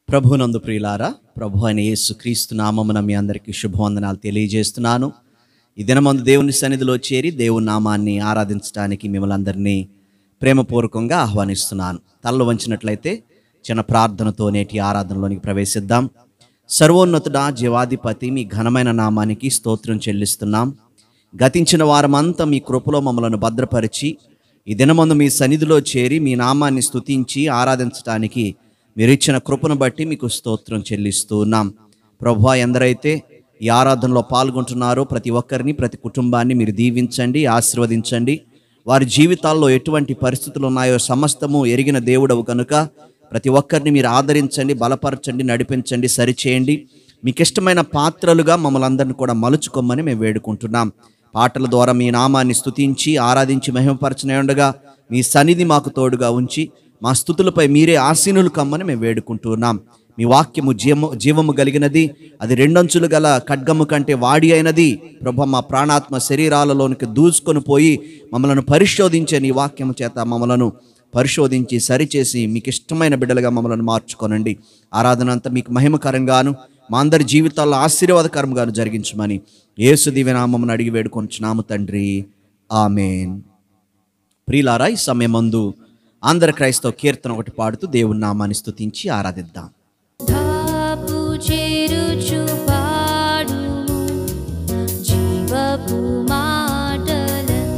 ప్రభునందు ప్రియులారా ప్రభు అయిన యేసు క్రీస్తు నామమున మీ అందరికీ శుభవందనాలు తెలియజేస్తున్నాను ఈ దినమందు దేవుని సన్నిధిలో చేరి దేవుని నామాన్ని ఆరాధించడానికి మిమ్మల్ని అందరినీ ప్రేమపూర్వకంగా ఆహ్వానిస్తున్నాను తలలు వంచినట్లయితే చిన్న ప్రార్థనతో నేటి ఆరాధనలోనికి ప్రవేశిద్దాం సర్వోన్నతుడా జీవాధిపతి మీ ఘనమైన నామానికి స్తోత్రం చెల్లిస్తున్నాం గతించిన వారమంతా మీ కృపలో మమ్మలను భద్రపరిచి ఈ దినమందు మీ సన్నిధిలో చేరి మీ నామాన్ని స్తుతించి ఆరాధించడానికి మీరు ఇచ్చిన కృపను బట్టి మీకు స్తోత్రం చెల్లిస్తూ ఉన్నాం ప్రభు ఎందరైతే ఈ ఆరాధనలో పాల్గొంటున్నారో ప్రతి ఒక్కరిని ప్రతి కుటుంబాన్ని మీరు దీవించండి ఆశీర్వదించండి వారి జీవితాల్లో ఎటువంటి పరిస్థితులు ఉన్నాయో సమస్తము ఎరిగిన దేవుడవు కనుక ప్రతి ఒక్కరిని మీరు ఆదరించండి బలపరచండి నడిపించండి సరిచేయండి మీకు ఇష్టమైన పాత్రలుగా మమ్మల్ని అందరిని కూడా మలుచుకోమని మేము వేడుకుంటున్నాం పాటల ద్వారా మీ నామాన్ని స్తుతించి ఆరాధించి మహిమపరచనే ఉండగా మీ సన్నిధి మాకు తోడుగా ఉంచి మా స్థుతులపై మీరే ఆసీనులు కమ్మని మేము వేడుకుంటున్నాం మీ వాక్యము జీవము జీవము కలిగినది అది రెండంచులు గల ఖడ్గము కంటే వాడి అయినది ప్రభ మా ప్రాణాత్మ శరీరాలలోనికి దూసుకొని పోయి మమ్మలను పరిశోధించే నీ వాక్యము చేత మమ్మలను పరిశోధించి సరిచేసి మీకు ఇష్టమైన బిడ్డలుగా మమ్మల్ని మార్చుకోనండి ఆరాధన అంతా మీకు మహిమకరంగాను మా అందరి జీవితాల్లో ఆశీర్వాదకరంగాను జరిగించమని యేసు దివ్యనామమును అడిగి వేడుకొంచున్నాము తండ్రి ఆమెన్ ప్రియులారా ఈ సమయమందు ఆంధ్ర క్రైస్తవ కీర్తన ఒకటి పాడుతూ దేవుని నామాన్ని స్తుతించి ఆరాధిద్దాం ధాపు చేరుచు పాడుము జీవపు మాటలన్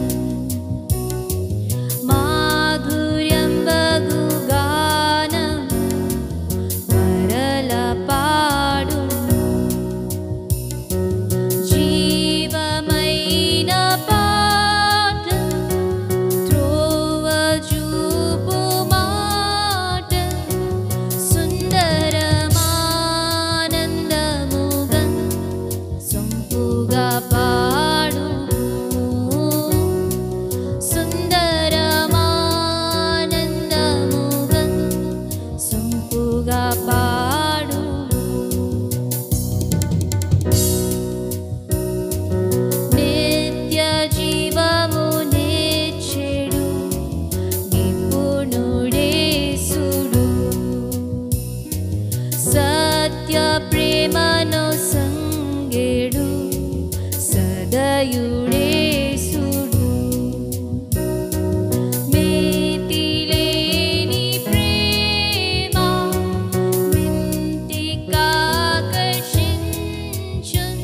మాధుర్యంబగు గానం మరల పాడుము జీవమైన పాట త్రోవ చూపు మాట సుందరమానందముగా సొంపుగా పాడు సుందరమానందముగా సొంపుగా పాడు నిత్య జీవము నేర్చెడు నిపుణుడేసుడు సత్య ప్రేమను సంగెడు సదయుడేసుడు మితిలేని ప్రేమ మింటికాకర్షించున్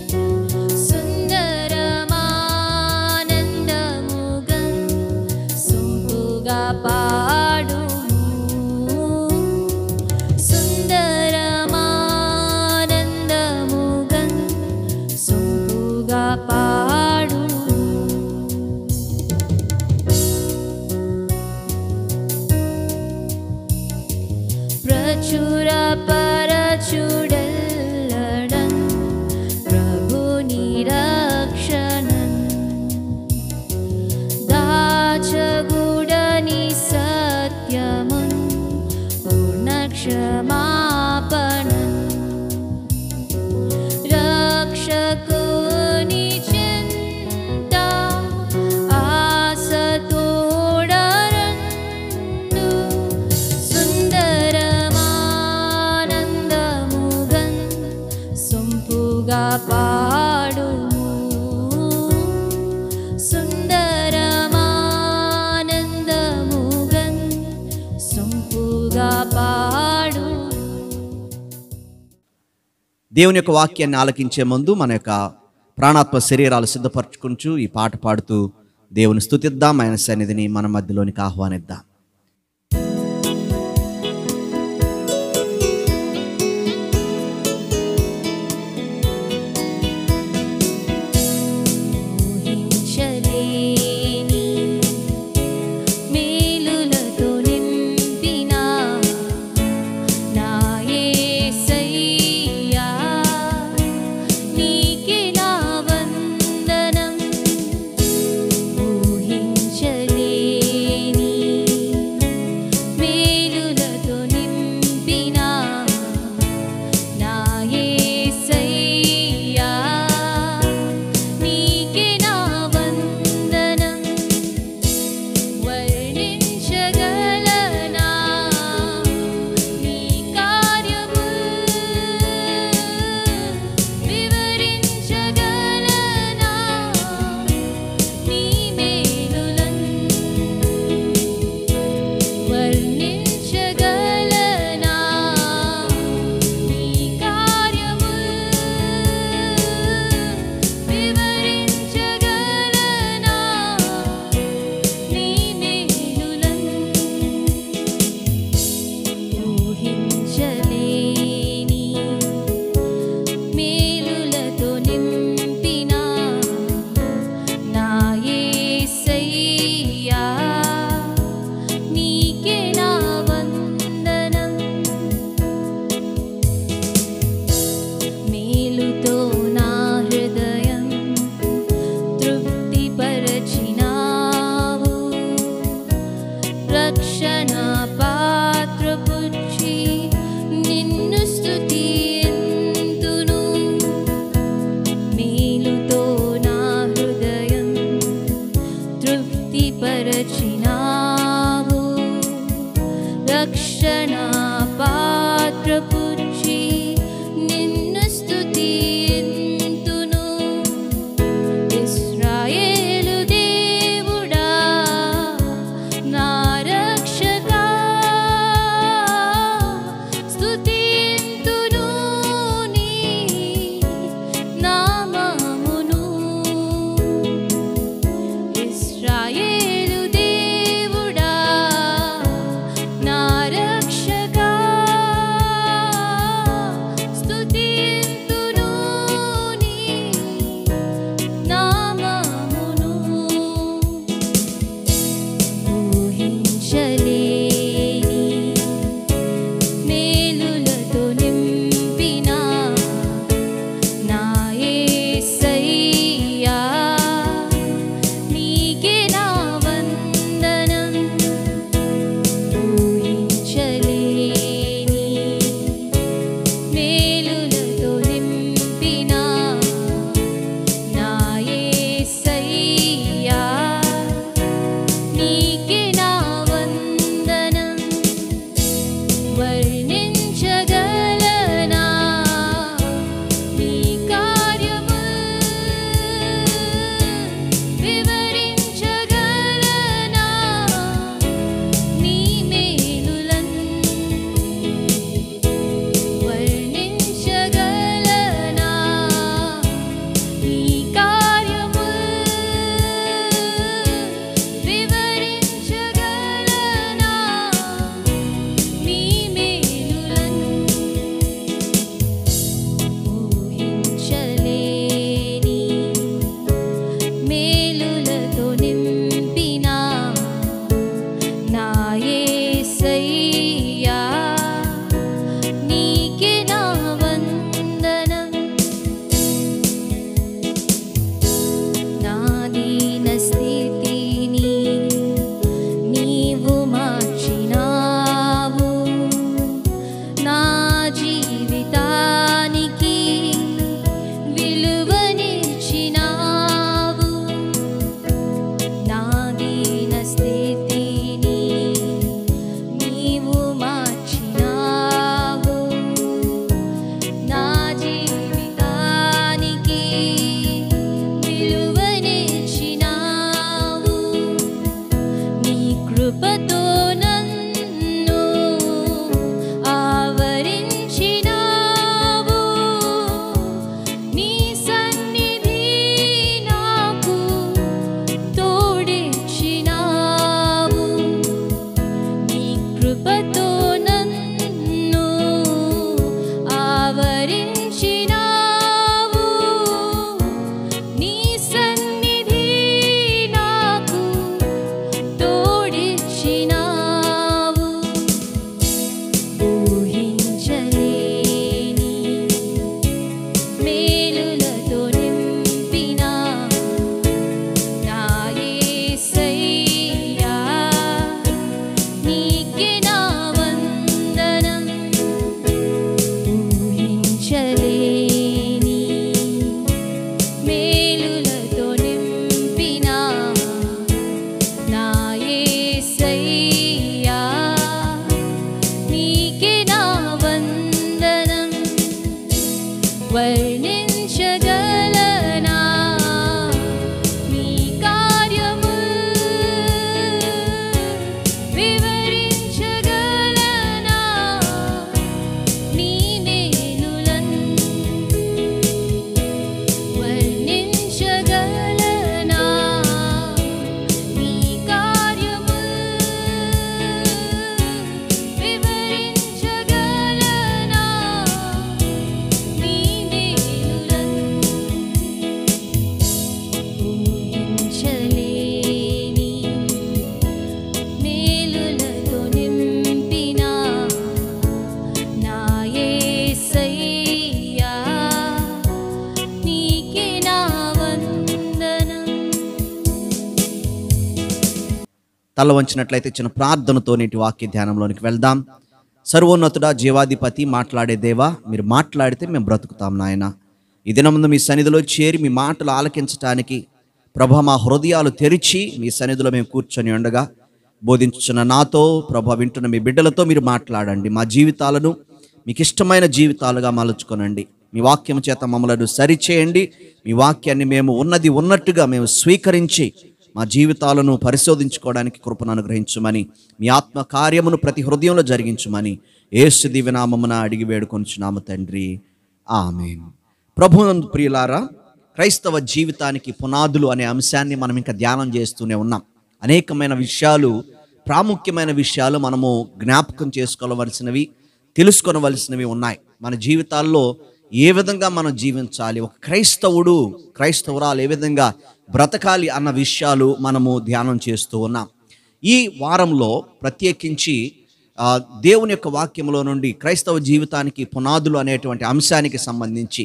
సుందరమానందముగా సొంపుగా పాడుము సుందరమానందముగా సొంపుగా పాడు ప్రచుర పరచుడల్లడం ప్రభు నిరక్షణం దాచగుడని సత్యమున్ పూర్ణ క్షమాపణం రక్షకుని చింత ఆసతోడరండు సుందరమానందముగన్ సొంపుగా పాడుము సుందరమానందముగన్ సొంపుగా పాడు దేవుని యొక్క వాక్యాన్ని ఆలకించే ముందు మన యొక్క ప్రాణాత్మ శరీరాలు సిద్ధపరచుకుంటూ ఈ పాట పాడుతూ దేవుని స్తుతిద్దాం ఆయన సన్నిధిని మన మధ్యలోనికి ఆహ్వానిద్దాం ఊహించలేని మేలులతో నింపిన నా యేసయ్యా నీకే నా వందనం ఊహించలేని వర్ణించగలనా నీ కార్యము వివరించగలనా నీ మేలులన్ వర్ణించగలనా నీ కార్యము వివరించగలనా నీ మేలులన్ ఊహించలేని మేలులతో నింపిన నా యేసయ్యా నీకే నా వందనం తల వంచినట్లయితే చిన్న ప్రార్థనతో నేటి వాక్య ధ్యానంలోనికి వెళ్దాం సర్వోన్నతుడా జీవాధిపతి మాట్లాడే దేవా మీరు మాట్లాడితే మేము బ్రతుకుతాం నాయన ఈ దినముందు మీ సన్నిధిలో చేరి మీ మాటలు ఆలకించటానికి ప్రభ మా హృదయాలు తెరిచి మీ సన్నిధిలో మేము కూర్చొని ఉండగా బోధించున్న నాతో ప్రభ వింటున్న మీ బిడ్డలతో మీరు మాట్లాడండి మా జీవితాలను మీకు ఇష్టమైన జీవితాలుగా మలుచుకొనండి మీ వాక్యం చేత మమ్మలను సరిచేయండి మీ వాక్యాన్ని మేము ఉన్నది ఉన్నట్టుగా మేము స్వీకరించి మా జీవితాలను పరిశోధించుకోవడానికి కృపను అనుగ్రహించమని మీ ఆత్మ కార్యమును ప్రతి హృదయంలో జరిగించమని ఏసు దివ్యనామమున అడిగి వేడుకొంచున్నాము తండ్రి ఆమెన్ ప్రభునందు ప్రియులారా క్రైస్తవ జీవితానికి పునాదులు అనే అంశాన్ని మనం ఇంకా ధ్యానం చేస్తూనే ఉన్నాం అనేకమైన విషయాలు ప్రాముఖ్యమైన విషయాలు మనము జ్ఞాపకం చేసుకోవలసినవి తెలుసుకొనవలసినవి ఉన్నాయి మన జీవితాల్లో ఏ విధంగా మనం జీవించాలి ఒక క్రైస్తవుడు క్రైస్తవురాలు ఏ విధంగా బ్రతకాలి అన్న విషయాలు మనము ధ్యానం చేస్తూ ఉన్నాం ఈ వారంలో ప్రత్యేకించి ఆ, దేవుని యొక్క వాక్యంలో నుండి క్రైస్తవ జీవితానికి పునాదులు అనేటువంటి అంశానికి సంబంధించి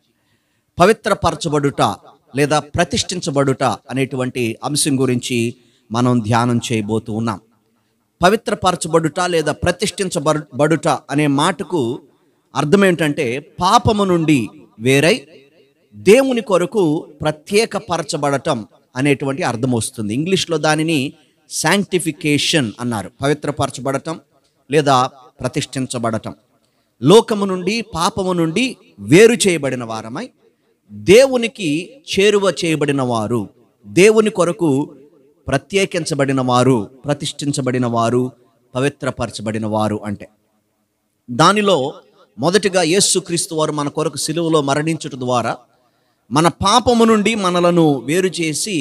పవిత్రపరచబడుట లేదా ప్రతిష్ఠించబడుట అనేటువంటి అంశం గురించి మనం ధ్యానం చేయబోతూ ఉన్నాం పవిత్రపరచబడుట లేదా ప్రతిష్ఠించబడుట అనే మాటకు అర్థం ఏంటంటే పాపము నుండి వేరై దేవుని కొరకు ప్రత్యేకపరచబడటం అనేటువంటి అర్థం వస్తుంది ఇంగ్లీష్లో దానిని శాంక్టిఫికేషన్ అన్నారు పవిత్రపరచబడటం లేదా ప్రతిష్ఠించబడటం లోకము నుండి పాపము నుండి వేరు చేయబడిన వారమై దేవునికి చేరువ చేయబడిన వారు దేవుని కొరకు ప్రత్యేకించబడిన వారు ప్రతిష్ఠించబడిన వారు పవిత్రపరచబడిన వారు అంటే దానిలో మొదటిగా యేసుక్రీస్తు వారు మన కొరకు సిలువలో మరణించుట ద్వారా మన పాపము నుండి మనలను వేరు చేసి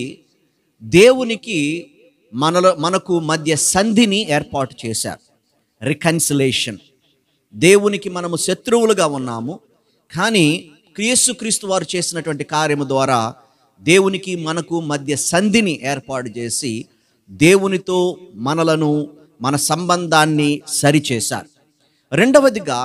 దేవునికి మనలో మనకు మధ్య సంధిని ఏర్పాటు చేశారు రికన్సిలేషన్ దేవునికి మనము శత్రువులుగా ఉన్నాము కానీ యేసుక్రీస్తు వారు చేసినటువంటి కార్యము ద్వారా దేవునికి మనకు మధ్య సంధిని ఏర్పాటు చేసి దేవునితో మనలను మన సంబంధాన్ని సరిచేశారు రెండవదిగా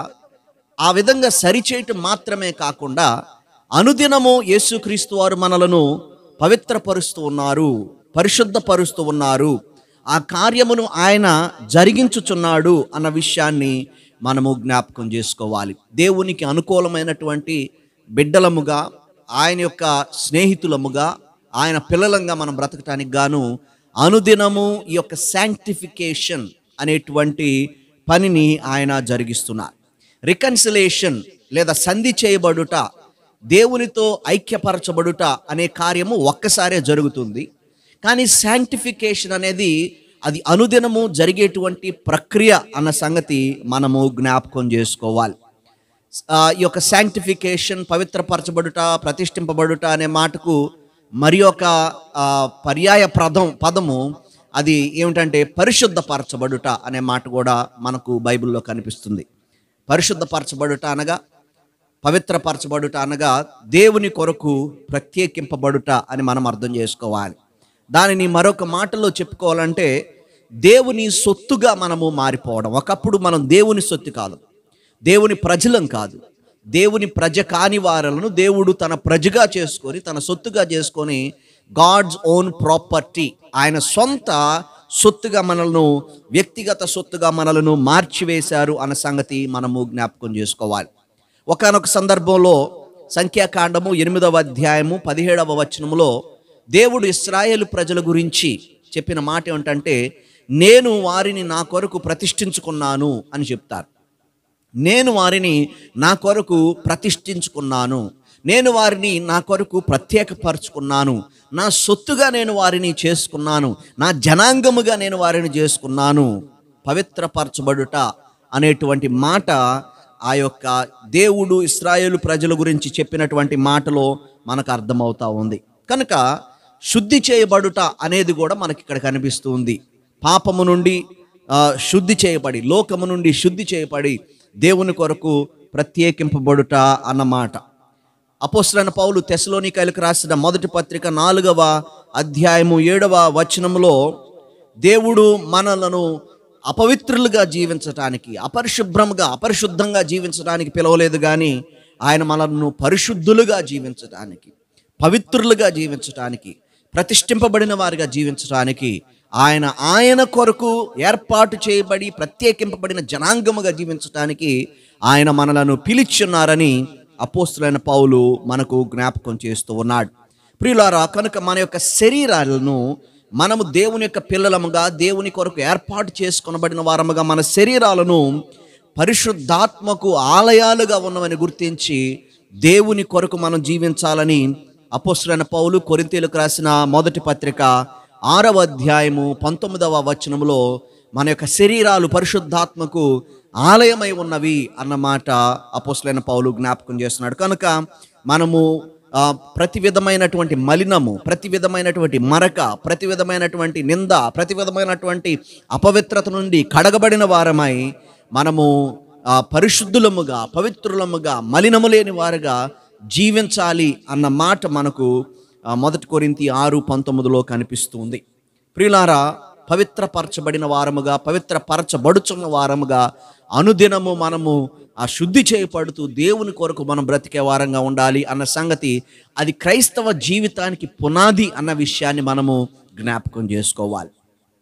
ఆ విధంగా సరిచేయటం మాత్రమే కాకుండా అనుదినము యేసుక్రీస్తు వారు మనలను పవిత్రపరుస్తూ ఉన్నారు పరిశుద్ధపరుస్తూ ఉన్నారు ఆ కార్యమును ఆయన జరిగించుచున్నాడు అన్న విషయాన్ని మనము జ్ఞాపకం చేసుకోవాలి దేవునికి అనుకూలమైనటువంటి బిడ్డలముగా ఆయన యొక్క స్నేహితులముగా ఆయన పిల్లలంగా మనం బ్రతకటానికి గాను అనుదినము ఈ యొక్క శాంక్టిఫికేషన్ అనేటువంటి పనిని ఆయన జరిగిస్తున్నారు రికన్సిలేషన్ లేదా సంధి చేయబడుట దేవునితో ఐక్యపరచబడుట అనే కార్యము ఒక్కసారే జరుగుతుంది కానీ శాంక్టిఫికేషన్ అనేది అది అనుదినము జరిగేటువంటి ప్రక్రియ అన్న సంగతి మనము జ్ఞాపకం చేసుకోవాలి ఆ, ఈ యొక్క శాంక్టిఫికేషన్ పవిత్రపరచబడుట ప్రతిష్ఠింపబడుట అనే మాటకు మరి ఒక ఆ, పర్యాయ పదం పదము అది ఏమిటంటే పరిశుద్ధపరచబడుట అనే మాట కూడా మనకు బైబిల్లో కనిపిస్తుంది పరిశుద్ధపరచబడుట అనగా పవిత్రపరచబడుట అనగా దేవుని కొరకు ప్రత్యేకింపబడుట అని మనం అర్థం చేసుకోవాలి దానిని మరొక మాటలో చెప్పుకోవాలంటే దేవుని సొత్తుగా మనము మారిపోవడం ఒకప్పుడు మనం దేవుని సొత్తు కాదు దేవుని ప్రజలం కాదు దేవుని ప్రజ కాని వారలను దేవుడు తన ప్రజగా చేసుకొని తన సొత్తుగా చేసుకొని గాడ్స్ ఓన్ ప్రాపర్టీ ఆయన సొంత సొత్తుగా మనలను వ్యక్తిగత సొత్తుగా మనలను మార్చివేశారు అన్న సంగతి మనము జ్ఞాపకం చేసుకోవాలి ఒకానొక సందర్భంలో సంఖ్యాకాండము ఎనిమిదవ అధ్యాయము పదిహేడవ వచనములో దేవుడు ఇస్రాయేలు ప్రజల గురించి చెప్పిన మాట ఏమిటంటే నేను వారిని నా కొరకు ప్రతిష్ఠించుకున్నాను అని చెప్తారు నేను వారిని నా కొరకు ప్రతిష్ఠించుకున్నాను నేను వారిని నా కొరకు ప్రత్యేకపరుచుకున్నాను నా సొత్తుగా నేను వారిని చేసుకున్నాను నా జనాంగముగా నేను వారిని చేసుకున్నాను పవిత్రపరచబడుట అనేటువంటి మాట ఆ యొక్క దేవుడు ఇస్రాయేలు ప్రజల గురించి చెప్పినటువంటి మాటలో మనకు అర్థమవుతా ఉంది కనుక శుద్ధి చేయబడుట అనేది కూడా మనకి ఇక్కడ కనిపిస్తుంది పాపము నుండి ఆ, శుద్ధి చేయబడి లోకము నుండి శుద్ధి చేయబడి దేవుని కొరకు ప్రత్యేకింపబడుట అన్నమాట అపోస్లైన పౌలు తెసలోనికైలకు రాసిన మొదటి పత్రిక నాలుగవ అధ్యాయము ఏడవ వచనంలో దేవుడు మనలను అపవిత్రులుగా జీవించటానికి అపరిశుభ్రంగా అపరిశుద్ధంగా జీవించడానికి పిలవలేదు కానీ ఆయన మనల్ని పరిశుద్ధులుగా జీవించటానికి పవిత్రులుగా జీవించటానికి ప్రతిష్ఠింపబడిన వారిగా జీవించటానికి ఆయన ఆయన కొరకు ఏర్పాటు చేయబడి ప్రత్యేకింపబడిన జనాంగముగా జీవించటానికి ఆయన మనలను పిలిచున్నారని అపోస్తులైన పౌలు మనకు జ్ఞాపకం చేస్తూ ఉన్నాడు ప్రియులారా కనుక మన యొక్క శరీరాలను మనము దేవుని యొక్క పిల్లలముగా దేవుని కొరకు ఏర్పాటు చేసుకొనబడిన వారముగా మన శరీరాలను పరిశుద్ధాత్మకు ఆలయాలుగా ఉన్నవని గుర్తించి దేవుని కొరకు మనం జీవించాలని అపోస్తులైన పౌలు కొరింతీలకు రాసిన మొదటి పత్రిక ఆరవ అధ్యాయము పంతొమ్మిదవ వచనములో మన యొక్క శరీరాలు పరిశుద్ధాత్మకు ఆలయమై ఉన్నవి అన్నమాట అపోస్తులైన పౌలు జ్ఞాపకం చేస్తున్నాడు కనుక మనము ఆ, ప్రతి విధమైనటువంటి మలినము ప్రతి విధమైనటువంటి మరక ప్రతి విధమైనటువంటి నింద ప్రతి విధమైనటువంటి అపవిత్రత నుండి కడగబడిన వారమై మనము ఆ, పరిశుద్ధులముగా పవిత్రులముగా మలినము లేని వారుగా జీవించాలి అన్న మాట మనకు ఆ, మొదటి కొరింతి ఆరు పంతొమ్మిదిలో కనిపిస్తుంది ప్రియులారా పవిత్రపరచబడిన వారముగా పవిత్రపరచబడుచున్న వారముగా అనుదినము మనము ఆ శుద్ధి చేయబడుతూ దేవుని కొరకు మనం బ్రతికే వారంగా ఉండాలి అన్న సంగతి అది క్రైస్తవ జీవితానికి పునాది అన్న విషయాన్ని మనము జ్ఞాపకం చేసుకోవాలి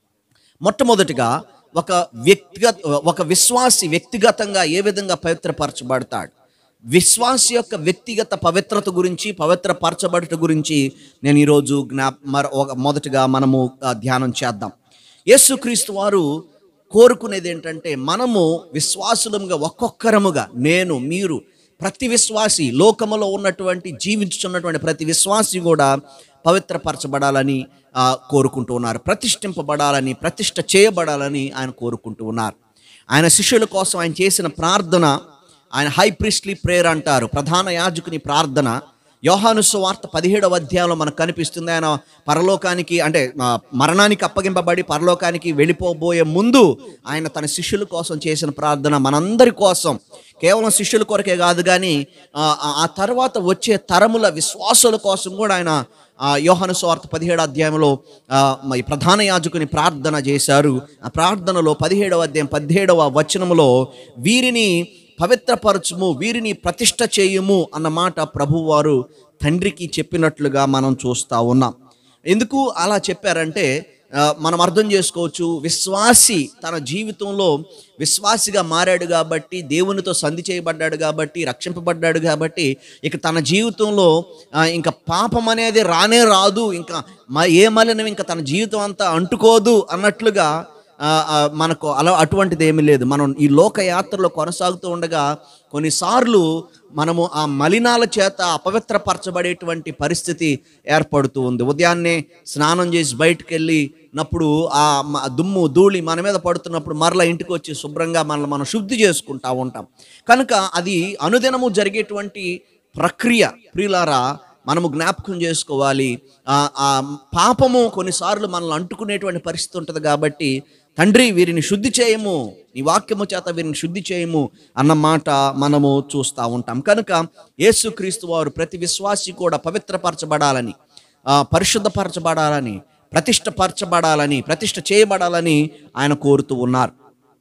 మొట్టమొదటిగా ఒక వ్యక్తిగత ఒక విశ్వాసి వ్యక్తిగతంగా ఏ విధంగా పవిత్రపరచబడతాడు విశ్వాసి యొక్క వ్యక్తిగత పవిత్రత గురించి పవిత్రపరచబడట గురించి నేను ఈరోజు జ్ఞా మర ఒక మొదటిగా మనము ఆ, ధ్యానం చేద్దాం యేసుక్రీస్తు వారు కోరుకునేది ఏంటంటే మనము విశ్వాసులముగా ఒక్కొక్కరముగా నేను మీరు ప్రతి విశ్వాసి లోకములో ఉన్నటువంటి జీవించుతున్నటువంటి ప్రతి విశ్వాసి కూడా పవిత్రపరచబడాలని ఆ, కోరుకుంటూ ఉన్నారు ప్రతిష్ఠింపబడాలని ప్రతిష్ఠ చేయబడాలని ఆయన కోరుకుంటూ ఉన్నారు ఆయన శిష్యుల కోసం ఆయన చేసిన ప్రార్థన ఆయన హై ప్రిస్ట్లీ ప్రేయర్ అంటారు ప్రధాన యాజకుని ప్రార్థన యోహాను సువార్త పదిహేడవ అధ్యాయంలో మనకు కనిపిస్తుంది ఆయన పరలోకానికి అంటే ఆ, మరణానికి అప్పగింపబడి పరలోకానికి వెళ్ళిపోబోయే ముందు ఆయన తన శిష్యుల కోసం చేసిన ప్రార్థన మనందరి కోసం కేవలం శిష్యుల కొరకే కాదు కానీ ఆ, ఆ- ఆ తర్వాత వచ్చే తరముల విశ్వాసుల కోసం కూడా ఆయన ఆ, యోహాను సువార్త పదిహేడు అధ్యాయంలో ఆ, మరి ప్రధాన యాజకుని ప్రార్థన చేశారు ఆ ప్రార్థనలో పదిహేడవ అధ్యాయం పదిహేడవ వచనములో వీరిని పవిత్రపరచుము వీరిని ప్రతిష్ట చేయుము అన్న మాట ప్రభువారు తండ్రికి చెప్పినట్లుగా మనం చూస్తూ ఉన్నాం ఎందుకు అలా చెప్పారంటే ఆ, మనం అర్థం చేసుకోవచ్చు విశ్వాసి తన జీవితంలో విశ్వాసిగా మారాడు కాబట్టి దేవునితో సంధి చేయబడ్డాడు కాబట్టి రక్షింపబడ్డాడు కాబట్టి ఇక తన జీవితంలో ఆ, ఇంకా పాపం అనేది రానే రాదు ఇంకా మ- ఏ మలినం ఇంకా తన జీవితం అంతా అంటుకోదు అన్నట్లుగా ఆ, ఆ, మనకు అలా అటువంటిది ఏమీ లేదు మనం ఈ లోక యాత్రలో కొనసాగుతూ ఉండగా కొన్నిసార్లు మనము ఆ మలినాల చేత అపవిత్రపరచబడేటువంటి పరిస్థితి ఏర్పడుతూ ఉంది ఉదయాన్నే స్నానం చేసి బయటకు వెళ్ళినప్పుడు ఆ మ- దుమ్ము ధూళి మన మీద పడుతున్నప్పుడు మరలా ఇంటికి వచ్చి శుభ్రంగా మనల్ని మనం శుద్ధి చేసుకుంటా ఉంటాం కనుక అది అనుదినము జరిగేటువంటి ప్రక్రియ ప్రియులారా మనము జ్ఞాపకం చేసుకోవాలి ఆ ఆ పాపము కొన్నిసార్లు మనల్ని అంటుకునేటువంటి పరిస్థితి ఉంటుంది కాబట్టి తండ్రి వీరిని శుద్ధి చేయము నీ వాక్యము చేత వీరిని శుద్ధి చేయము అన్న మాట మనము చూస్తూ ఉంటాం కనుక యేసుక్రీస్తు వారు ప్రతి విశ్వాసి కూడా పవిత్రపరచబడాలని ఆ, పరిశుద్ధపరచబడాలని ప్రతిష్టపరచబడాలని ప్రతిష్ట చేయబడాలని ఆయన కోరుతూ ఉన్నారు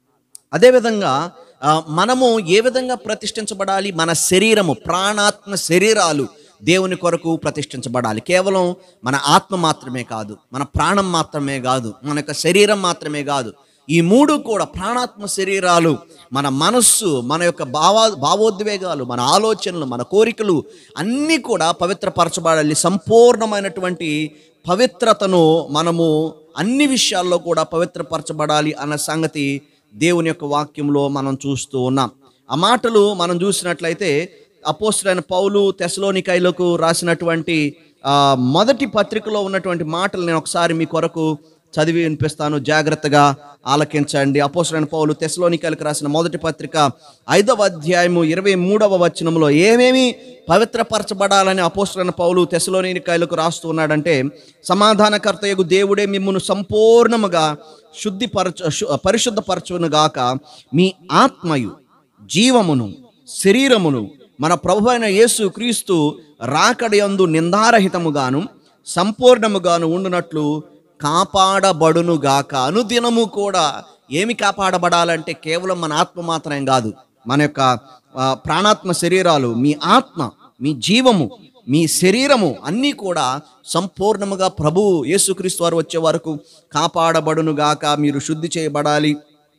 అదేవిధంగా ఆ, మనము ఏ విధంగా ప్రతిష్ఠించబడాలి మన శరీరము ప్రాణాత్మ శరీరాలు దేవుని కొరకు ప్రతిష్ఠించబడాలి కేవలం మన ఆత్మ మాత్రమే కాదు మన ప్రాణం మాత్రమే కాదు మన యొక్క శరీరం మాత్రమే కాదు ఈ మూడు కూడా ప్రాణాత్మ శరీరాలు మన మనస్సు మన యొక్క భావా భావోద్వేగాలు మన ఆలోచనలు మన కోరికలు అన్నీ కూడా పవిత్రపరచబడాలి సంపూర్ణమైనటువంటి పవిత్రతను మనము అన్ని విషయాల్లో కూడా పవిత్రపరచబడాలి అన్న సంగతి దేవుని యొక్క వాక్యంలో మనం చూస్తూ ఉన్నాం ఆ మాటలు మనం చూసినట్లయితే అపోస్తులైన పౌలు తెసలోనికైలకు రాసినటువంటి ఆ, మొదటి పత్రికలో ఉన్నటువంటి మాటలు నేను ఒకసారి మీ కొరకు చదివి వినిపిస్తాను జాగ్రత్తగా ఆలకించండి అపోసరైన పౌలు తెసలోనికలకు రాసిన మొదటి పత్రిక ఐదవ అధ్యాయము ఇరవై మూడవ వచనంలో ఏమేమి పవిత్రపరచబడాలని అపోసరైన పౌలు తెసలోనికాయలకు రాస్తూ ఉన్నాడంటే సమాధానకర్తయగు దేవుడే మిమ్మును సంపూర్ణముగా శుద్ధిపరచ శు- పరిశుద్ధపరచును గాక మీ ఆత్మయు జీవమును శరీరమును మన ప్రభు అయిన యేసు క్రీస్తు రాకడయందు నిందారహితముగాను సంపూర్ణముగాను ఉండునట్లు కాపాడబడునుగాక అనుదినము కూడా ఏమి కాపాడబడాలంటే కేవలం మన ఆత్మ మాత్రమే కాదు మన యొక్క ఆ, ప్రాణాత్మ శరీరాలు మీ ఆత్మ మీ జీవము మీ శరీరము అన్నీ కూడా సంపూర్ణముగా ప్రభు యేసుక్రీస్తు వారు వచ్చే వరకు కాపాడబడునుగాక మీరు శుద్ధి చేయబడాలి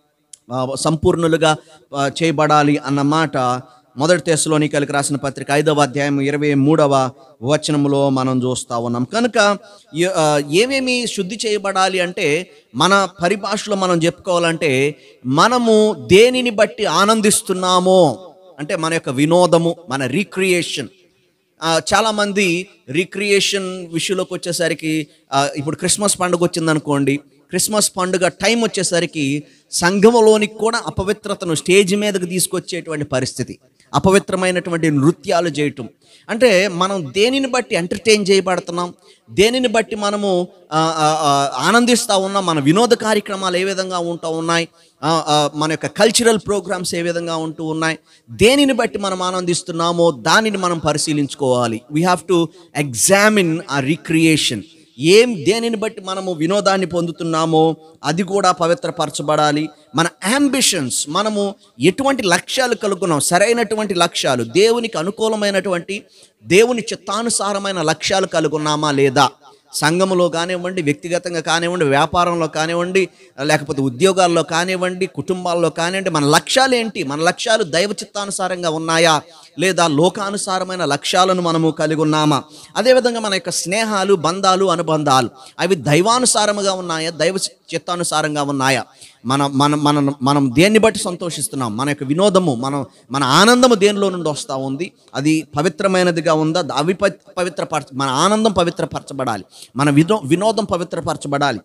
ఆ, సంపూర్ణులుగా ఆ, చేయబడాలి అన్న మాట మొదటి తెశలోనికలకు రాసిన పత్రిక ఐదవ అధ్యాయం ఇరవై మూడవ వచనములో మనం చూస్తా ఉన్నాం కనుక ఏ- ఆ, ఏమేమి శుద్ధి చేయబడాలి అంటే మన పరిభాషలో మనం చెప్పుకోవాలంటే మనము దేనిని బట్టి ఆనందిస్తున్నామో అంటే మన యొక్క వినోదము మన రీక్రియేషన్ ఆ, చాలా మంది రిక్రియేషన్ విషయంలోకి వచ్చేసరికి ఆ, ఇప్పుడు క్రిస్మస్ పండుగ వచ్చిందనుకోండి క్రిస్మస్ పండుగ టైం వచ్చేసరికి సంఘములోనికి కూడా అపవిత్రతను స్టేజ్ మీదకి తీసుకొచ్చేటువంటి పరిస్థితి అపవిత్రమైనటువంటి నృత్యాలు చేయటం అంటే మనం దేనిని బట్టి ఎంటర్టైన్ చేయబడుతున్నాం దేనిని బట్టి మనము ఆ, ఆ, ఆ, ఆనందిస్తూ ఉన్నాం మన వినోద కార్యక్రమాలు ఏ విధంగా ఉంటూ ఉన్నాయి ఆ, ఆ, మన యొక్క కల్చరల్ ప్రోగ్రామ్స్ ఏ విధంగా ఉంటూ ఉన్నాయి దేనిని బట్టి మనం ఆనందిస్తున్నామో దానిని మనం పరిశీలించుకోవాలి వీ హ్యావ్ టు ఎగ్జామిన్ ఆ రిక్రియేషన్ ఏం దేనిని బట్టి మనము వినోదాన్ని పొందుతున్నామో అది కూడా పవిత్రపరచబడాలి మన అంబిషన్స్ మనము ఎటువంటి లక్ష్యాలు కలుగున్నాం సరైనటువంటి లక్ష్యాలు దేవునికి అనుకూలమైనటువంటి దేవుని చిత్తానుసారమైన లక్ష్యాలు కలుగున్నామా లేదా సంఘములో కానివ్వండి వ్యక్తిగతంగా కానివ్వండి వ్యాపారంలో కానివ్వండి లేకపోతే ఉద్యోగాల్లో కానివ్వండి కుటుంబాల్లో కానివ్వండి మన లక్ష్యాలు ఏంటి మన లక్ష్యాలు దైవ చిత్తానుసారంగా ఉన్నాయా లేదా లోకానుసారమైన లక్ష్యాలను మనము కలిగి ఉన్నామా అదేవిధంగా మన యొక్క స్నేహాలు బంధాలు అనుబంధాలు అవి దైవానుసారముగా ఉన్నాయా దైవ చిత్తానుసారంగా ఉన్నాయా మన మన మన మనం దేన్ని బట్టి సంతోషిస్తున్నాం మన యొక్క వినోదము మనం మన ఆనందము దేనిలో నుండి వస్తూ ఉంది అది పవిత్రమైనదిగా ఉందా అవి ప- పవిత్రపరచ మన ఆనందం పవిత్రపరచబడాలి మన వినో వినోదం పవిత్రపరచబడాలి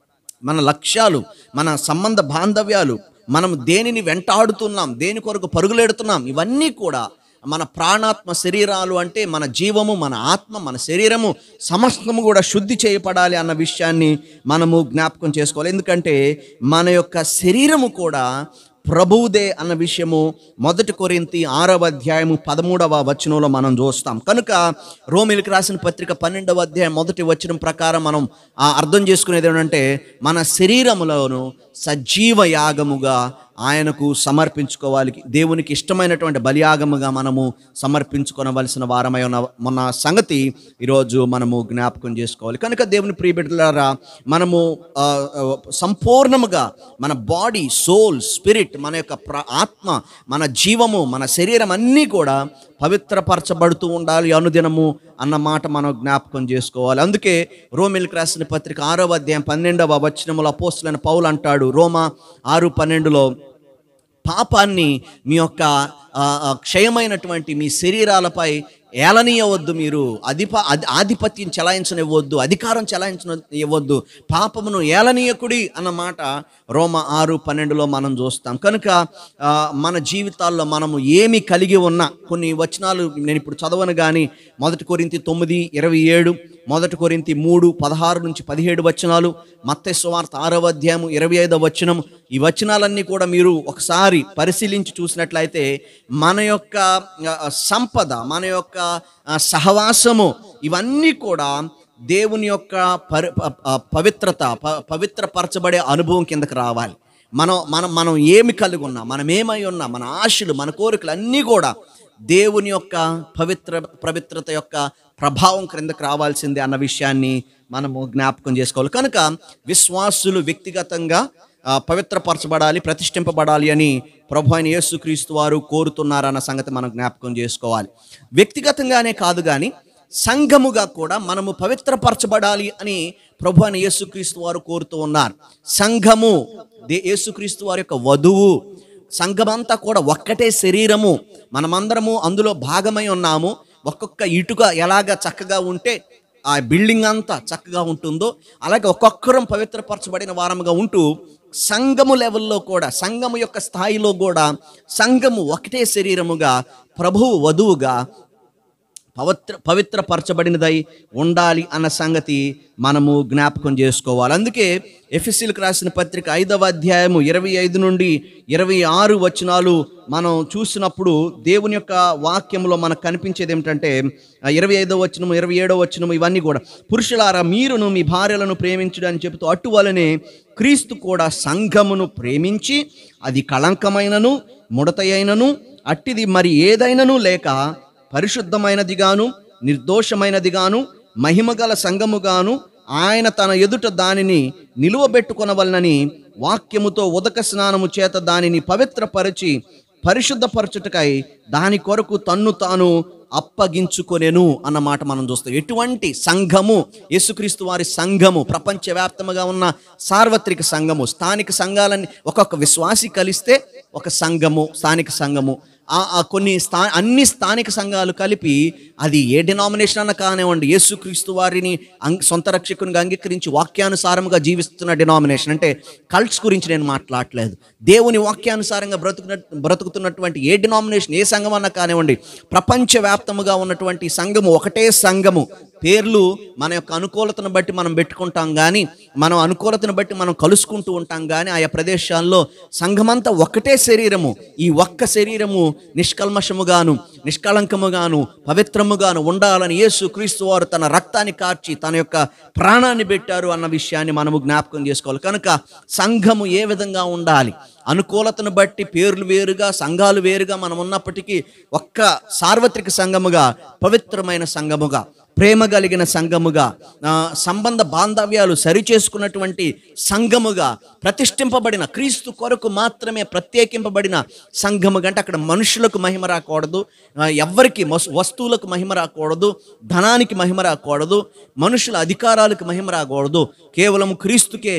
మన లక్ష్యాలు మన సంబంధ బాంధవ్యాలు మనం దేనిని వెంటాడుతున్నాం దేని కొరకు పరుగులెడుతున్నాం ఇవన్నీ కూడా మన ప్రాణాత్మ శరీరాలు అంటే మన జీవము మన ఆత్మ మన శరీరము సమస్తము కూడా శుద్ధి చేయబడాలి అన్న విషయాన్ని మనము జ్ఞాపకం చేసుకోవాలి ఎందుకంటే మన యొక్క శరీరము కూడా ప్రభువుదే అన్న విషయము మొదటి కొరింతి ఆరవ అధ్యాయము పదమూడవ వచనంలో మనం చూస్తాం కనుక రోమిలికి రాసిన పత్రిక పన్నెండవ అధ్యాయం మొదటి వచనం ప్రకారం మనం ఆ అర్థం చేసుకునేది ఏంటంటే మన శరీరములను సజీవ యాగముగా ఆయనకు సమర్పించుకోవాలి దేవునికి ఇష్టమైనటువంటి బలియాగముగా మనము సమర్పించుకోవలసిన వారమై ఉన్న మొన్న సంగతి ఈరోజు మనము జ్ఞాపకం చేసుకోవాలి కనుక దేవుని ప్రియబిడ్డలారా మనము ఆ, ఆ, సంపూర్ణముగా మన బాడీ సోల్ స్పిరిట్ మన యొక్క ప్ర ఆత్మ మన జీవము మన శరీరం అన్నీ కూడా పవిత్రపరచబడుతూ ఉండాలి అనుదినము అన్న మాట మనం జ్ఞాపకం చేసుకోవాలి అందుకే రోమిల్కి రాసిన పత్రిక ఆరవ అధ్యాయం పన్నెండవ వచనముల అపోస్తులైన పౌలు అంటాడు రోమా ఆరు పన్నెండులో పాపాన్ని మీ యొక్క ఆ, ఆ, క్షయమైనటువంటి మీ శరీరాలపై ఏలనీయవద్దు మీరు అధిప అధి- ఆధిపత్యం చెలాయించనివ్వద్దు అధికారం చెలాయించన ఇవ్వద్దు పాపమును ఏలనీయకుడి అన్న మాట రోమ ఆరు పన్నెండులో మనం చూస్తాం కనుక ఆ, మన జీవితాల్లో మనము ఏమి కలిగి ఉన్నా కొన్ని వచనాలు నేను ఇప్పుడు చదవను కానీ మొదటి కొరింతి తొమ్మిది ఇరవై ఏడు మొదటి కొరింతి మూడు పదహారు నుంచి పదిహేడు వచనాలు మత్తయి సువార్త ఆరవ అధ్యాయము ఇరవై ఐదవ వచనం ఈ వచనాలన్నీ కూడా మీరు ఒకసారి పరిశీలించి చూసినట్లయితే మన యొక్క ఆ, సంపద మన యొక్క ఆ, సహవాసము ఇవన్నీ కూడా దేవుని యొక్క పరి ప- ప- పవిత్రత ప- పవిత్రపరచబడే అనుభవం కిందకి రావాలి మనం మనం మనం ఏమి కలిగి ఉన్నా మనం ఏమై ఉన్నా మన ఆశలు మన కోరికలు అన్నీ కూడా దేవుని యొక్క పవిత్ర పవిత్రత యొక్క ప్రభావం క్రిందకు రావాల్సిందే అన్న విషయాన్ని మనము జ్ఞాపకం చేసుకోవాలి కనుక విశ్వాసులు వ్యక్తిగతంగా ఆ, పవిత్రపరచబడాలి ప్రతిష్ఠింపబడాలి అని ప్రభు అయిన యేసుక్రీస్తు వారు కోరుతున్నారన్న సంగతి మనం జ్ఞాపకం చేసుకోవాలి వ్యక్తిగతంగానే కాదు కానీ సంఘముగా కూడా మనము పవిత్రపరచబడాలి అని ప్రభు అయిన యేసుక్రీస్తు వారు కోరుతూ ఉన్నారు సంఘము దే యేసుక్రీస్తు వారి యొక్క వధువు సంఘమంతా కూడా ఒక్కటే శరీరము మనమందరము అందులో భాగమై ఉన్నాము ఒక్కొక్క ఇటుక ఎలాగ చక్కగా ఉంటే ఆ బిల్డింగ్ అంతా చక్కగా ఉంటుందో అలాగే ఒక్కొక్కరం పవిత్రపరచబడిన వారముగా ఉంటూ సంఘము లెవెల్లో కూడా సంఘము యొక్క స్థాయిలో కూడా సంఘము ఒకటే శరీరముగా ప్రభువు వధువుగా పవిత్ర పవిత్రపరచబడినదై ఉండాలి అన్న సంగతి మనము జ్ఞాపకం చేసుకోవాలి అందుకే ఎఫ్ఎస్సీలకు రాసిన పత్రిక ఐదవ అధ్యాయము ఇరవై ఐదు నుండి ఇరవై ఆరు వచనాలు మనం చూసినప్పుడు దేవుని యొక్క వాక్యంలో మనకు కనిపించేది ఏమిటంటే ఆ ఇరవై ఐదో వచనము ఇరవై ఏడో వచనము ఇవన్నీ కూడా పురుషులారా మీరును మీ భార్యలను ప్రేమించడని చెబుతూ అటువలనే క్రీస్తు కూడా సంఘమును ప్రేమించి అది కళంకమైనను ముడతయైనను అట్టిది మరి ఏదైనను లేక పరిశుద్ధమైనదిగాను నిర్దోషమైనదిగాను మహిమగల సంఘముగాను ఆయన తన ఎదుట దానిని నిలువబెట్టుకొనవలనని వాక్యముతో ఉదక స్నానము చేత దానిని పవిత్రపరిచి పరిశుద్ధపరచుటకై దాని కొరకు తన్ను తాను అప్పగించుకొనెను అన్న మాట మనం చూస్తాం ఎటువంటి సంఘము యేసుక్రీస్తు వారి సంఘము ప్రపంచవ్యాప్తముగా ఉన్న సార్వత్రిక సంఘము స్థానిక సంఘాలన్నీ ఒక్కొక్క విశ్వాసి కలిస్తే ఒక సంఘము స్థానిక సంఘము ఆ ఆ కొన్ని స్థా అన్ని స్థానిక సంఘాలు కలిపి అది ఏ డినామినేషన్ అన్న కానివ్వండి యేసుక్రీస్తు వారిని అంగ్ సొంత రక్షకునిగా అంగీకరించి వాక్యానుసారముగా జీవిస్తున్న డినామినేషన్ అంటే కల్ట్స్ గురించి నేను మాట్లాడలేదు దేవుని వాక్యానుసారంగా బ్రతుకున్న బ్రతుకుతున్నటువంటి ఏ డినామినేషన్ ఏ సంఘం అన్నా కానివ్వండి ప్రపంచవ్యాప్తముగా ఉన్నటువంటి సంఘము ఒకటే సంఘము పేర్లు మన యొక్క అనుకూలతను బట్టి మనం పెట్టుకుంటాం కానీ మనం అనుకూలతను బట్టి మనం కలుసుకుంటూ ఉంటాం కానీ ఆయా ప్రదేశాల్లో సంఘమంతా ఒకటే శరీరము ఈ ఒక్క శరీరము నిష్కల్మషముగాను నిష్కళంకముగాను పవిత్రముగాను ఉండాలని యేసు క్రీస్తు వారు తన రక్తాన్ని కార్చి తన యొక్క ప్రాణాన్ని పెట్టారు అన్న విషయాన్ని మనము జ్ఞాపకం చేసుకోవాలి కనుక సంఘము ఏ విధంగా ఉండాలి అనుకూలతను బట్టి పేర్లు వేరుగా సంఘాలు వేరుగా మనం ఉన్నప్పటికీ ఒక్క సార్వత్రిక సంఘముగా పవిత్రమైన సంఘముగా ప్రేమ కలిగిన సంఘముగా ఆ, సంబంధ బాంధవ్యాలు సరిచేసుకున్నటువంటి సంఘముగా ప్రతిష్ఠింపబడిన క్రీస్తు కొరకు మాత్రమే ప్రత్యేకింపబడిన సంఘముగా అంటే అక్కడ మనుషులకు మహిమ రాకూడదు ఆ, ఎవ్వరికి మస్- వస్తువులకు మహిమ రాకూడదు ధనానికి మహిమ రాకూడదు మనుషుల అధికారాలకు మహిమ రాకూడదు కేవలం క్రీస్తుకే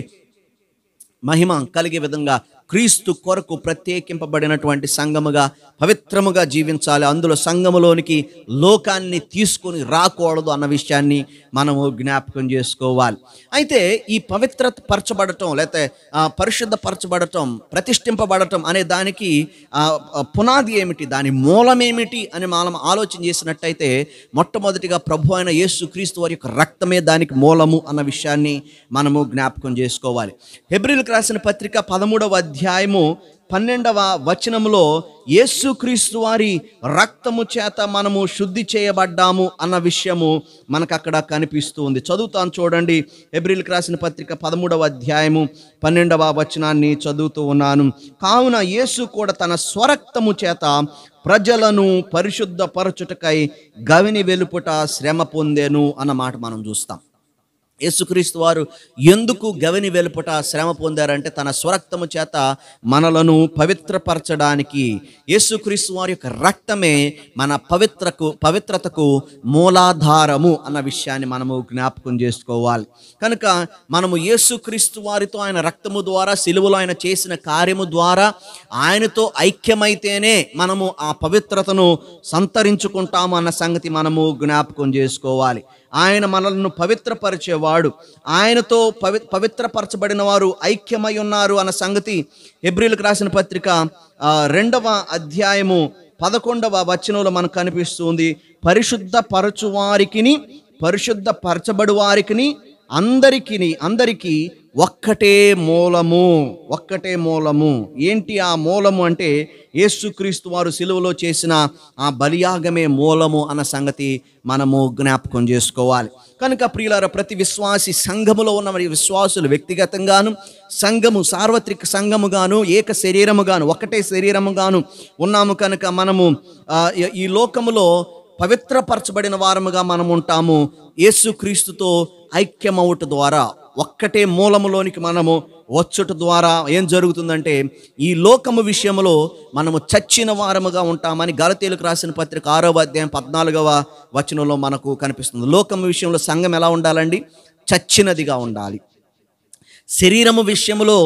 మహిమ కలిగే విధంగా క్రీస్తు కొరకు ప్రత్యేకింపబడినటువంటి సంఘముగా పవిత్రముగా జీవించాలి అందులో సంఘములోనికి లోకాన్ని తీసుకొని రాకూడదు అన్న విషయాన్ని మనము జ్ఞాపకం చేసుకోవాలి అయితే ఈ పవిత్ర పరచబడటం లేకపోతే ఆ, పరిశుద్ధపరచబడటం ప్రతిష్ఠింపబడటం అనే దానికి ఆ, ఆ, పునాది ఏమిటి దాని మూలం ఏమిటి అని మనం ఆలోచన చేసినట్టయితే మొట్టమొదటిగా ప్రభు అయిన యేసు క్రీస్తు వారి యొక్క రక్తమే దానికి మూలము అన్న విషయాన్ని మనము జ్ఞాపకం చేసుకోవాలి హెబ్రిల్కి రాసిన పత్రిక పదమూడవ అధ్యాయము పన్నెండవ వచనములో యేసుక్రీస్తు వారి రక్తము చేత మనము శుద్ధి చేయబడ్డాము అన్న విషయము మనకు అక్కడ కనిపిస్తూ ఉంది చదువుతాను చూడండి ఎబ్రిల్కి రాసిన పత్రిక పదమూడవ అధ్యాయము పన్నెండవ వచనాన్ని చదువుతూ ఉన్నాను కావున యేసు కూడా తన స్వరక్తము చేత ప్రజలను పరిశుద్ధపరచుటకై గవిని వెలుపుట శ్రమ పొందెను అన్న మాట మనం చూస్తాం యేసుక్రీస్తు వారు ఎందుకు గవిని వెలుపుట శ్రమ పొందారంటే తన స్వరక్తము చేత మనలను పవిత్రపరచడానికి యేసుక్రీస్తు వారి యొక్క రక్తమే మన పవిత్రకు పవిత్రతకు మూలాధారము అన్న విషయాన్ని మనము జ్ఞాపకం చేసుకోవాలి కనుక మనము యేసుక్రీస్తు వారితో ఆయన రక్తము ద్వారా సిలువలో ఆయన చేసిన కార్యము ద్వారా ఆయనతో ఐక్యమైతేనే మనము ఆ పవిత్రతను సంతరించుకుంటాము అన్న సంగతి మనము జ్ఞాపకం చేసుకోవాలి ఆయన మనల్ని పవిత్రపరిచేవాడు ఆయనతో పవి పవిత్రపరచబడిన వారు ఐక్యమై ఉన్నారు అన్న సంగతి ఎబ్రిల్కి రాసిన పత్రిక ఆ, రెండవ అధ్యాయము పదకొండవ వచనంలో మనకు కనిపిస్తుంది పరిశుద్ధ పరచు వారికిని పరిశుద్ధ పరచబడు వారికిని అందరికిని అందరికీ ఒక్కటే మూలము ఒక్కటే మూలము ఏంటి ఆ మూలము అంటే యేసుక్రీస్తు వారు సిలువలో చేసిన ఆ బలియాగమే మూలము అన్న సంగతి మనము జ్ఞాపకం చేసుకోవాలి కనుక ప్రియులార ప్రతి విశ్వాసి సంఘములో ఉన్న మరి విశ్వాసులు వ్యక్తిగతంగాను సంఘము సార్వత్రిక సంఘముగాను ఏక శరీరముగాను ఒకటే శరీరముగాను ఉన్నాము కనుక మనము ఆ, ఈ- ఈ లోకములో పవిత్రపరచబడిన వారముగా మనం ఉంటాము యేసుక్రీస్తుతో ఐక్యమవుట ద్వారా ఒక్కటే మూలములోనికి మనము వచ్చుట ద్వారా ఏం జరుగుతుందంటే ఈ లోకము విషయంలో మనము చచ్చిన వారముగా ఉంటామని గలతీలకు రాసిన పత్రిక ఆరవ అధ్యాయం పద్నాలుగవ వచనంలో మనకు కనిపిస్తుంది లోకము విషయంలో సంఘం ఎలా ఉండాలండి చచ్చినదిగా ఉండాలి శరీరము విషయంలో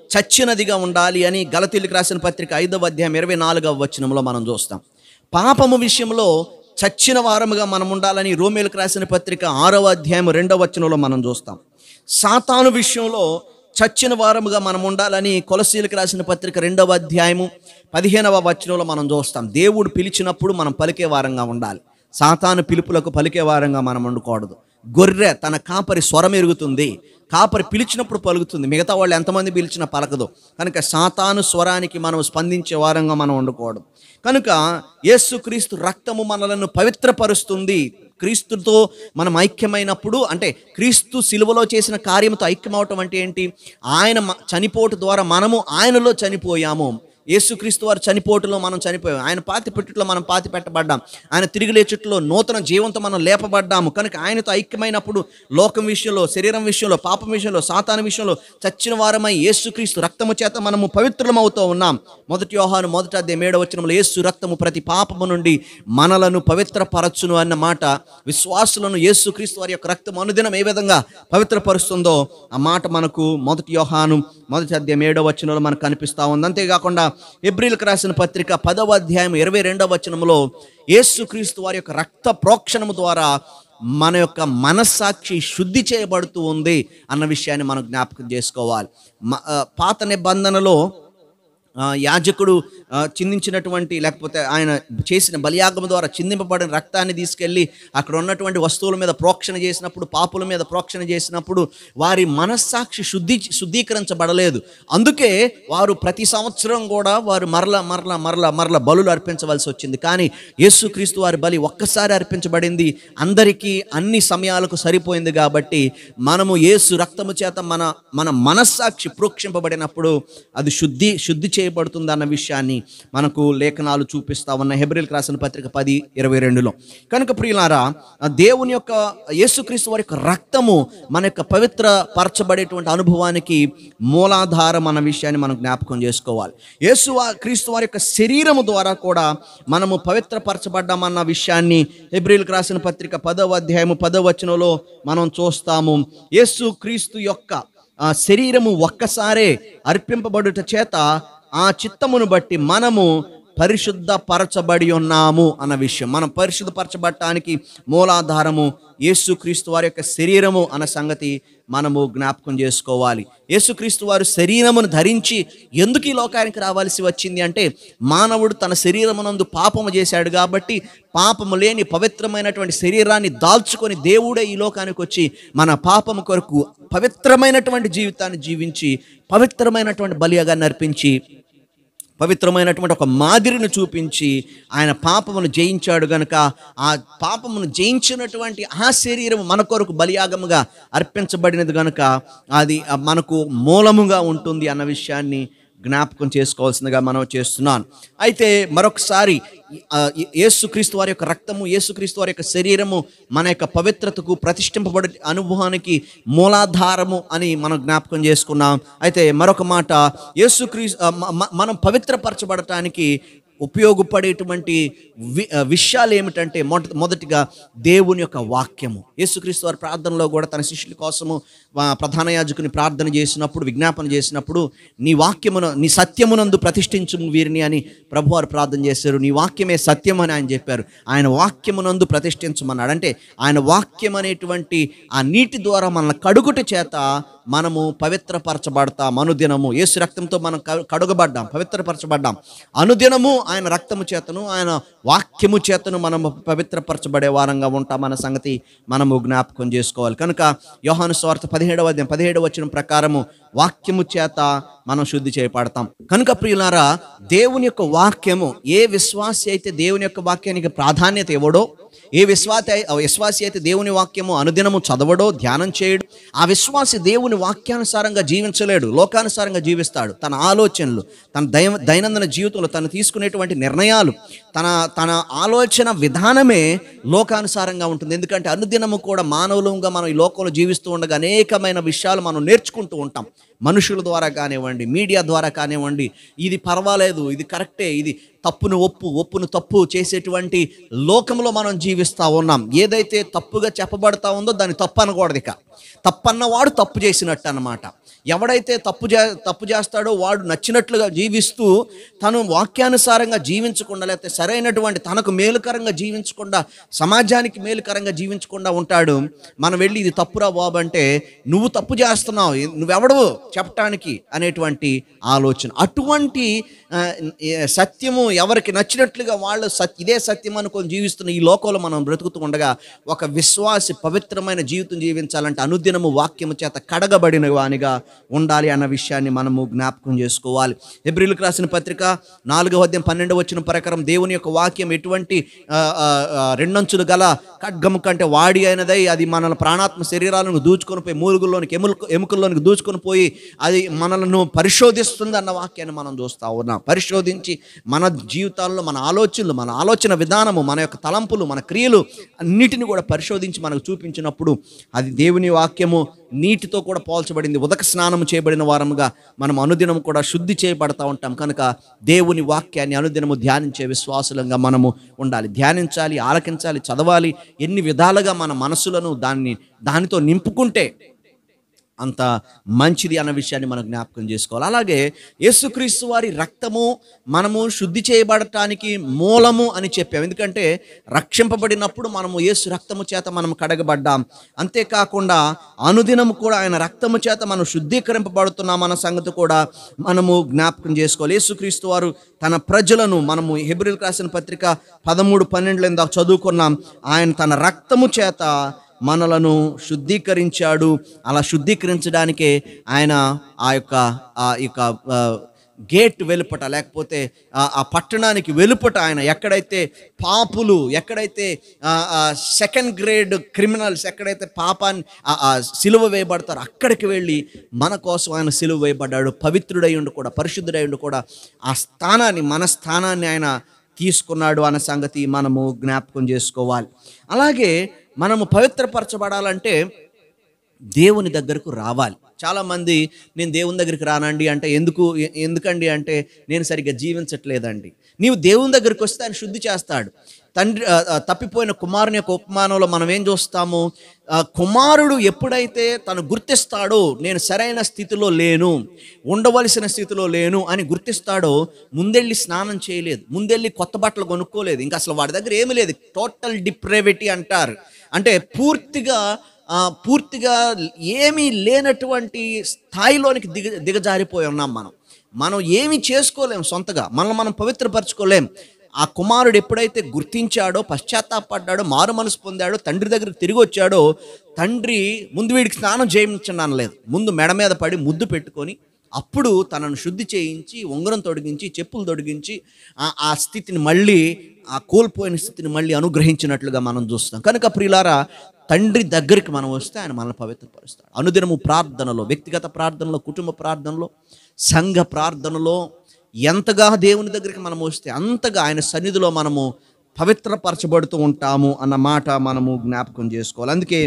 చచ్చినదిగా ఉండాలి అని గలతీలకు రాసిన పత్రిక ఐదవ అధ్యాయం ఇరవై నాలుగవ వచనంలో మనం చూస్తాం పాపము విషయంలో చచ్చిన వారముగా మనం ఉండాలని రోమేలకు రాసిన పత్రిక ఆరవ అధ్యాయం రెండవ వచనంలో మనం చూస్తాం సాతాను విషయంలో చచ్చిన వారముగా మనం ఉండాలని కొలసీలకు రాసిన పత్రిక రెండవ అధ్యాయము పదిహేనవ వచనంలో మనం చూస్తాం దేవుడు పిలిచినప్పుడు మనం పలికే వారంగా ఉండాలి సాతాను పిలుపులకు పలికే వారంగా మనం ఉండకూడదు గొర్రె తన కాపరి స్వరం ఎరుగుతుంది కాపరి పిలిచినప్పుడు పలుకుతుంది మిగతా వాళ్ళు ఎంతమంది పిలిచినా పలకదు కనుక సాతాను స్వరానికి మనం స్పందించే వారంగా మనం ఉండకూడదు కనుక యేసుక్రీస్తు రక్తము మనలను పవిత్రపరుస్తుంది క్రీస్తుతో మనం ఐక్యమైనప్పుడు అంటే క్రీస్తు సిలువలో చేసిన కార్యంతో ఐక్యమవటం అంటే ఏంటి ఆయన మ- చనిపోటు ద్వారా మనము ఆయనలో చనిపోయాము యేసుక్రీస్తు వారు చనిపోటులో మనం చనిపోయాం ఆయన పాతి పెట్టుట్లో మనం పాతి పెట్టబడ్డాం ఆయన తిరిగి లేచుట్లో నూతన జీవంతో మనం లేపబడ్డాము కనుక ఆయనతో ఐక్యమైనప్పుడు లోకం విషయంలో శరీరం విషయంలో పాపం విషయంలో సాతాన విషయంలో చచ్చిన వారమై యేసుక్రీస్తు రక్తము చేత మనము పవిత్రమవుతూ ఉన్నాం మొదటి యోహాను మొదట అధ్యాయం ఏడవ వచనంలో యేసు రక్తము ప్రతి పాపము నుండి మనలను పవిత్రపరచును అన్న మాట విశ్వాసులను యేసుక్రీస్తు వారి యొక్క రక్తం అనుదినం ఏ విధంగా పవిత్రపరుస్తుందో ఆ మాట మనకు మొదటి యోహాను మొదటి అధ్యాయం ఏడవ వచనంలో మనకు కనిపిస్తూ ఉంది అంతేకాకుండా ఎబ్రిల్కి రాసిన పత్రిక పదవ అధ్యాయం ఇరవై రెండవ వచనంలో యేసుక్రీస్తు వారి యొక్క రక్త ప్రోక్షణము ద్వారా మన యొక్క మనస్సాక్షి శుద్ధి చేయబడుతూ ఉంది అన్న విషయాన్ని మనం జ్ఞాపకం చేసుకోవాలి మ- ఆ, పాత నిబంధనలో ఆ, యాజకుడు ఆ, చిందించినటువంటి లేకపోతే ఆయన చేసిన బలియాగం ద్వారా చిందింపబడిన రక్తాన్ని తీసుకెళ్ళి అక్కడ ఉన్నటువంటి వస్తువుల మీద ప్రోక్షణ చేసినప్పుడు పాపుల మీద ప్రోక్షణ చేసినప్పుడు వారి మనస్సాక్షి శుద్ధి శుద్ధీకరించబడలేదు అందుకే వారు ప్రతి సంవత్సరం కూడా వారు మరల మరల మరల మరల బలులు అర్పించవలసి వచ్చింది కానీ యేసుక్రీస్తు వారి బలి ఒక్కసారి అర్పించబడింది అందరికీ అన్ని సమయాలకు సరిపోయింది కాబట్టి మనము యేసు రక్తము చేత మన మన మనస్సాక్షి ప్రోక్షింపబడినప్పుడు అది శుద్ధి శుద్ధి చేయబడుతుంది అన్న విషయాన్ని మనకు లేఖనాలు చూపిస్తా ఉన్న హెబ్రిల్కి రాసిన పత్రిక పది ఇరవై రెండులో కనుక ప్రియులారా ఆ దేవుని యొక్క యేసుక్రీస్తు వారి యొక్క రక్తము మన యొక్క పవిత్ర పరచబడేటువంటి అనుభవానికి మూలాధారం అన్న విషయాన్ని మనం జ్ఞాపకం చేసుకోవాలి యేసు వా- క్రీస్తు వారి యొక్క శరీరము ద్వారా కూడా మనము పవిత్రపరచబడ్డామన్న విషయాన్ని హెబ్రిల్కి రాసిన పత్రిక పదవ అధ్యాయము పదవ వచనంలో మనం చూస్తాము యేసు క్రీస్తు యొక్క ఆ శరీరము ఒక్కసారే అర్పింపబడుట చేత ఆ చిత్తమును బట్టి మనము పరిశుద్ధ పరచబడి ఉన్నాము అన్న విషయం మనం పరిశుద్ధపరచబడటానికి మూలాధారము యేసుక్రీస్తు వారి యొక్క శరీరము అన్న సంగతి మనము జ్ఞాపకం చేసుకోవాలి యేసుక్రీస్తు వారు శరీరమును ధరించి ఎందుకు ఈ లోకానికి రావాల్సి వచ్చింది అంటే మానవుడు తన శరీరమునందు పాపము చేశాడు కాబట్టి పాపము లేని పవిత్రమైనటువంటి శరీరాన్ని దాల్చుకొని దేవుడే ఈ లోకానికి వచ్చి మన పాపము కొరకు పవిత్రమైనటువంటి జీవితాన్ని జీవించి పవిత్రమైనటువంటి బలియాగా నర్పించి పవిత్రమైనటువంటి ఒక మాదిరిని చూపించి ఆయన పాపమును జయించాడు గనుక ఆ పాపమును జయించినటువంటి ఆ శరీరం మన కొరకు బలియాగముగా అర్పించబడినది గనుక అది ఆ మనకు మూలముగా ఉంటుంది అన్న విషయాన్ని జ్ఞాపకం చేసుకోవాల్సిందిగా మనం చేస్తున్నాను అయితే మరొకసారి ఆ, యేసుక్రీస్తు వారి యొక్క రక్తము యేసుక్రీస్తు వారి యొక్క శరీరము మన యొక్క పవిత్రతకు ప్రతిష్ఠింపబడే అనుభవానికి మూలాధారము అని మనం జ్ఞాపకం చేసుకున్నాం అయితే మరొక మాట యేసుక్రీస్తు ఆ, మ- మ- మనం పవిత్రపరచబడటానికి ఉపయోగపడేటువంటి వి ఆ, విషయాలు ఏమిటంటే మొదట మొదటిగా దేవుని యొక్క వాక్యము యేసుక్రీస్తు వారి ప్రార్థనలో కూడా తన శిష్యుల కోసము ఆ, ప్రధాన యాజకుని ప్రార్థన చేసినప్పుడు విజ్ఞాపన చేసినప్పుడు నీ వాక్యమును నీ సత్యమునందు ప్రతిష్ఠించు వీరిని అని ప్రభువారు ప్రార్థన చేశారు నీ వాక్యమే సత్యం అని ఆయన చెప్పారు ఆయన వాక్యమునందు ప్రతిష్ఠించమన్నాడు అంటే ఆయన వాక్యం అనేటువంటి ఆ నీటి ద్వారా మనల్ని కడుగుట చేత మనము పవిత్రపరచబడతాం అనుదినము యేసు రక్తంతో మనం క- కడుగబడ్డాం పవిత్రపరచబడ్డాం అనుదినము ఆయన రక్తము చేతను ఆయన వాక్యము చేతను మనము పవిత్రపరచబడే వారంగా ఉంటామన్న సంగతి మనము జ్ఞాపకం చేసుకోవాలి కనుక యోహాను స్వార్థ పదిహేడవ అధ్యాయం పదిహేడవ వచ్చిన ప్రకారము వాక్యము చేత మనం శుద్ధి చేయబడతాం కనుక ప్రియులారా దేవుని యొక్క వాక్యము ఏ విశ్వాసి అయితే దేవుని యొక్క వాక్యానికి ప్రాధాన్యత ఇవ్వడో ఏ విశ్వాసి అయి- విశ్వాసి అయితే దేవుని వాక్యము అనుదినము చదవడో ధ్యానం చేయడు ఆ విశ్వాసి దేవుని వాక్యానుసారంగా జీవించలేడు లోకానుసారంగా జీవిస్తాడు తన ఆలోచనలు తన దై దైనందిన జీవితంలో తను తీసుకునేటువంటి నిర్ణయాలు తన తన ఆలోచన విధానమే లోకానుసారంగా ఉంటుంది ఎందుకంటే అనుదినము కూడా మానవులంగా మనం ఈ లోకంలో జీవిస్తూ ఉండగా అనేకమైన విషయాలు మనం నేర్చుకుంటూ ఉంటాం మనుషుల ద్వారా కానివ్వండి మీడియా ద్వారా కానివ్వండి ఇది పర్వాలేదు ఇది కరెక్టే ఇది తప్పును ఒప్పు ఒప్పును తప్పు చేసేటువంటి లోకంలో మనం జీవిస్తూ ఉన్నాం ఏదైతే తప్పుగా చెప్పబడతా ఉందో దాన్ని తప్పు అనకూడదు ఇక తప్పన్నవాడు తప్పు చేసినట్టు అన్నమాట ఎవడైతే తప్పు చే తప్పు చేస్తాడో వాడు నచ్చినట్లుగా జీవిస్తూ తను వాక్యానుసారంగా జీవించకుండా లేకపోతే సరైనటువంటి తనకు మేలుకరంగా జీవించకుండా సమాజానికి మేలుకరంగా జీవించకుండా ఉంటాడు మనం వెళ్ళి ఇది తప్పురా బాబు అంటే నువ్వు తప్పు చేస్తున్నావు నువ్వెవడవు చెప్పటానికి అనేటువంటి ఆలోచన అటువంటి ఆ, ఏ, సత్యము ఎవరికి నచ్చినట్లుగా వాళ్ళు సత్ ఇదే సత్యం అనుకొని జీవిస్తున్న ఈ లోకంలో మనం బ్రతుకుతూ ఉండగా ఒక విశ్వాసి పవిత్రమైన జీవితం జీవించాలంటే అనుదినము వాక్యము చేత కడగబడిన వానిగా ఉండాలి అన్న విషయాన్ని మనము జ్ఞాపకం చేసుకోవాలి ఎబ్రిల్కి రాసిన పత్రిక నాలుగవ అధ్యాయం పన్నెండు వచ్చిన ప్రకారం దేవుని యొక్క వాక్యం ఎటువంటి ఆ, ఆ, ఆ, రెండంచులు గల ఖడ్గము కంటే వాడి అయినదై అది మనల ప్రాణాత్మ శరీరాలను దూచుకొని పోయి మూలుగుల్లోనికి ఎముక ఎముకల్లోనికి దూచుకొని పోయి అది మనలను పరిశోధిస్తుంది అన్న వాక్యాన్ని మనం చూస్తూ ఉన్నాం పరిశోధించి మన జీవితాల్లో మన ఆలోచనలు మన ఆలోచన విధానము మన యొక్క తలంపులు మన క్రియలు అన్నిటిని కూడా పరిశోధించి మనకు చూపించినప్పుడు అది దేవుని వాక్యము నీటితో కూడా పోల్చబడింది ఉదక స్నానం చేయబడిన వారముగా మనం అనుదినం కూడా శుద్ధి చేయబడతా ఉంటాం కనుక దేవుని వాక్యాన్ని అనుదినము ధ్యానించే విశ్వాసులంగా మనము ఉండాలి ధ్యానించాలి ఆలకించాలి చదవాలి ఎన్ని విధాలుగా మన మనసులను దాన్ని దానితో నింపుకుంటే అంత మంచిది అన్న విషయాన్ని మనం జ్ఞాపకం చేసుకోవాలి అలాగే యేసుక్రీస్తు వారి రక్తము మనము శుద్ధి చేయబడటానికి మూలము అని చెప్పాం ఎందుకంటే రక్షింపబడినప్పుడు మనము యేసు రక్తము చేత మనం కడగబడ్డాం అంతేకాకుండా అనుదినము కూడా ఆయన రక్తము చేత మనం శుద్ధీకరింపబడుతున్నాం అన్న సంగతి కూడా మనము జ్ఞాపకం చేసుకోవాలి యేసుక్రీస్తు వారు తన ప్రజలను మనము హెబ్రిల్ రాసిన పత్రిక పదమూడు పన్నెండులో ఇందాక చదువుకున్నాం ఆయన తన రక్తము చేత మనలను శుద్ధీకరించాడు అలా శుద్ధీకరించడానికే ఆయన ఆ యొక్క ఆ యొక్క ఆ, గేట్ వెలుపట లేకపోతే ఆ- ఆ పట్టణానికి వెలుపట ఆయన ఎక్కడైతే పాపులు ఎక్కడైతే సెకండ్ గ్రేడ్ క్రిమినల్స్ ఎక్కడైతే పాపాన్ని ఆ- ఆ సిలువ వేయబడతారో అక్కడికి వెళ్ళి మన కోసం ఆయన సిలువ వేయబడ్డాడు పవిత్రుడై ఉండి కూడా పరిశుద్ధుడై ఉండి కూడా ఆ స్థానాన్ని మన స్థానాన్ని ఆయన తీసుకున్నాడు అన్న సంగతి మనము జ్ఞాపకం చేసుకోవాలి అలాగే మనము పవిత్రపరచబడాలంటే దేవుని దగ్గరకు రావాలి చాలామంది నేను దేవుని దగ్గరికి రానండి అంటే ఎందుకు ఎ- ఎందుకండి అంటే నేను సరిగ్గా జీవించట్లేదండి నీవు దేవుని దగ్గరికి వస్తే ఆయన శుద్ధి చేస్తాడు తండ్రి ఆ, ఆ, తప్పిపోయిన కుమారుని యొక్క ఉపమానంలో మనం ఏం చూస్తాము ఆ, కుమారుడు ఎప్పుడైతే తను గుర్తిస్తాడో నేను సరైన స్థితిలో లేను ఉండవలసిన స్థితిలో లేను అని గుర్తిస్తాడో ముందెళ్ళి స్నానం చేయలేదు ముందెళ్ళి కొత్త బట్టలు కొనుక్కోలేదు ఇంకా అసలు వాడి దగ్గర ఏమీ లేదు టోటల్ డిప్రేవిటీ అంటారు అంటే పూర్తిగా ఆ, పూర్తిగా ఏమీ లేనటువంటి స్థాయిలోనికి దిగ దిగజారిపోయి ఉన్నాం మనం మనం ఏమీ చేసుకోలేం సొంతగా మనల్ని మనం పవిత్రపరచుకోలేం ఆ కుమారుడు ఎప్పుడైతే గుర్తించాడో పశ్చాత్తాపడ్డాడో మారు మనసు పొందాడో తండ్రి దగ్గరికి తిరిగి వచ్చాడో తండ్రి ముందు వీడికి స్నానం చేయించండి అనలేదు ముందు మెడ మీద పడి ముద్దు పెట్టుకొని అప్పుడు తనను శుద్ధి చేయించి ఉంగరం తొడిగించి చెప్పులు తొడిగించి ఆ ఆ స్థితిని మళ్ళీ ఆ కోల్పోయిన స్థితిని మళ్ళీ అనుగ్రహించినట్లుగా మనం చూస్తాం కనుక ప్రియులారా తండ్రి దగ్గరికి మనం వస్తే ఆయన మనల్ని పవిత్రపరుస్తాడు అనుదినము ప్రార్థనలో వ్యక్తిగత ప్రార్థనలో కుటుంబ ప్రార్థనలో సంఘ ప్రార్థనలో ఎంతగా దేవుని దగ్గరికి మనం వస్తే అంతగా ఆయన సన్నిధిలో మనము పవిత్రపరచబడుతూ ఉంటాము అన్న మాట మనము జ్ఞాపకం చేసుకోవాలి అందుకే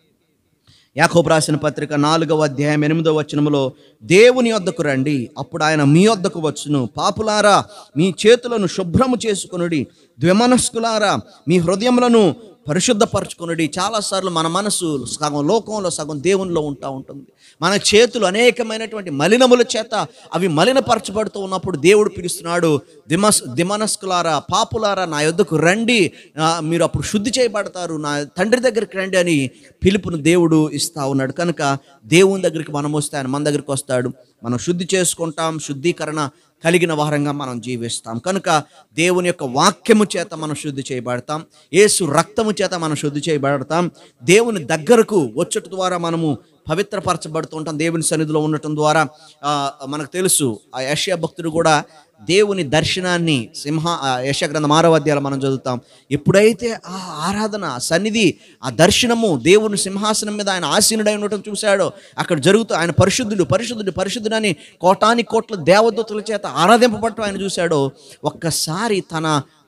యాకోబు రాసిన పత్రిక నాలుగవ అధ్యాయం ఎనిమిదవ వచనములో దేవుని వద్దకు రండి అప్పుడు ఆయన మీ వద్దకు వచ్చును పాపులారా మీ చేతులను శుభ్రము చేసుకొనుడి ద్విమనస్కులారా మీ హృదయములను పరిశుద్ధపరచుకొనుడి చాలాసార్లు మన మనసు సగం లోకంలో సగం దేవునిలో ఉంటా ఉంటుంది మన చేతులు అనేకమైనటువంటి మలినముల చేత అవి మలినపరచబడుతూ ఉన్నప్పుడు దేవుడు పిలుస్తున్నాడు దిమస్ దిమనస్కులారా పాపులారా నా యొద్దకు రండి ఆ, మీరు అప్పుడు శుద్ధి చేయబడతారు నా తండ్రి దగ్గరికి రండి అని పిలుపును దేవుడు ఇస్తా ఉన్నాడు కనుక దేవుని దగ్గరికి మనం వస్తే ఆయన మన దగ్గరికి వస్తాడు మనం శుద్ధి చేసుకుంటాం శుద్ధీకరణ కలిగిన వారంగా మనం జీవిస్తాం కనుక దేవుని యొక్క వాక్యము చేత మనం శుద్ధి చేయబడతాం యేసు రక్తము చేత మనం శుద్ధి చేయబడతాం దేవుని దగ్గరకు వచ్చట ద్వారా మనము పవిత్రపరచబడుతూ ఉంటాం దేవుని సన్నిధిలో ఉండటం ద్వారా ఆ, మనకు తెలుసు ఆ యశ్యా భక్తుడు కూడా దేవుని దర్శనాన్ని సింహ ఆ యశ గ్రంథం ఆరవ అధ్యాయంలో మనం చదువుతాం ఎప్పుడైతే ఆ ఆరాధన ఆ సన్నిధి ఆ దర్శనము దేవుని సింహాసనం మీద ఆయన ఆసీనుడై ఉండటం చూశాడో అక్కడ జరుగుతూ ఆయన పరిశుద్ధుడు పరిశుద్ధుడు పరిశుద్ధుడని కోటాని కోట్ల దేవదూతల చేత ఆరాధింపబడటం ఆయన చూశాడో ఒక్కసారి తన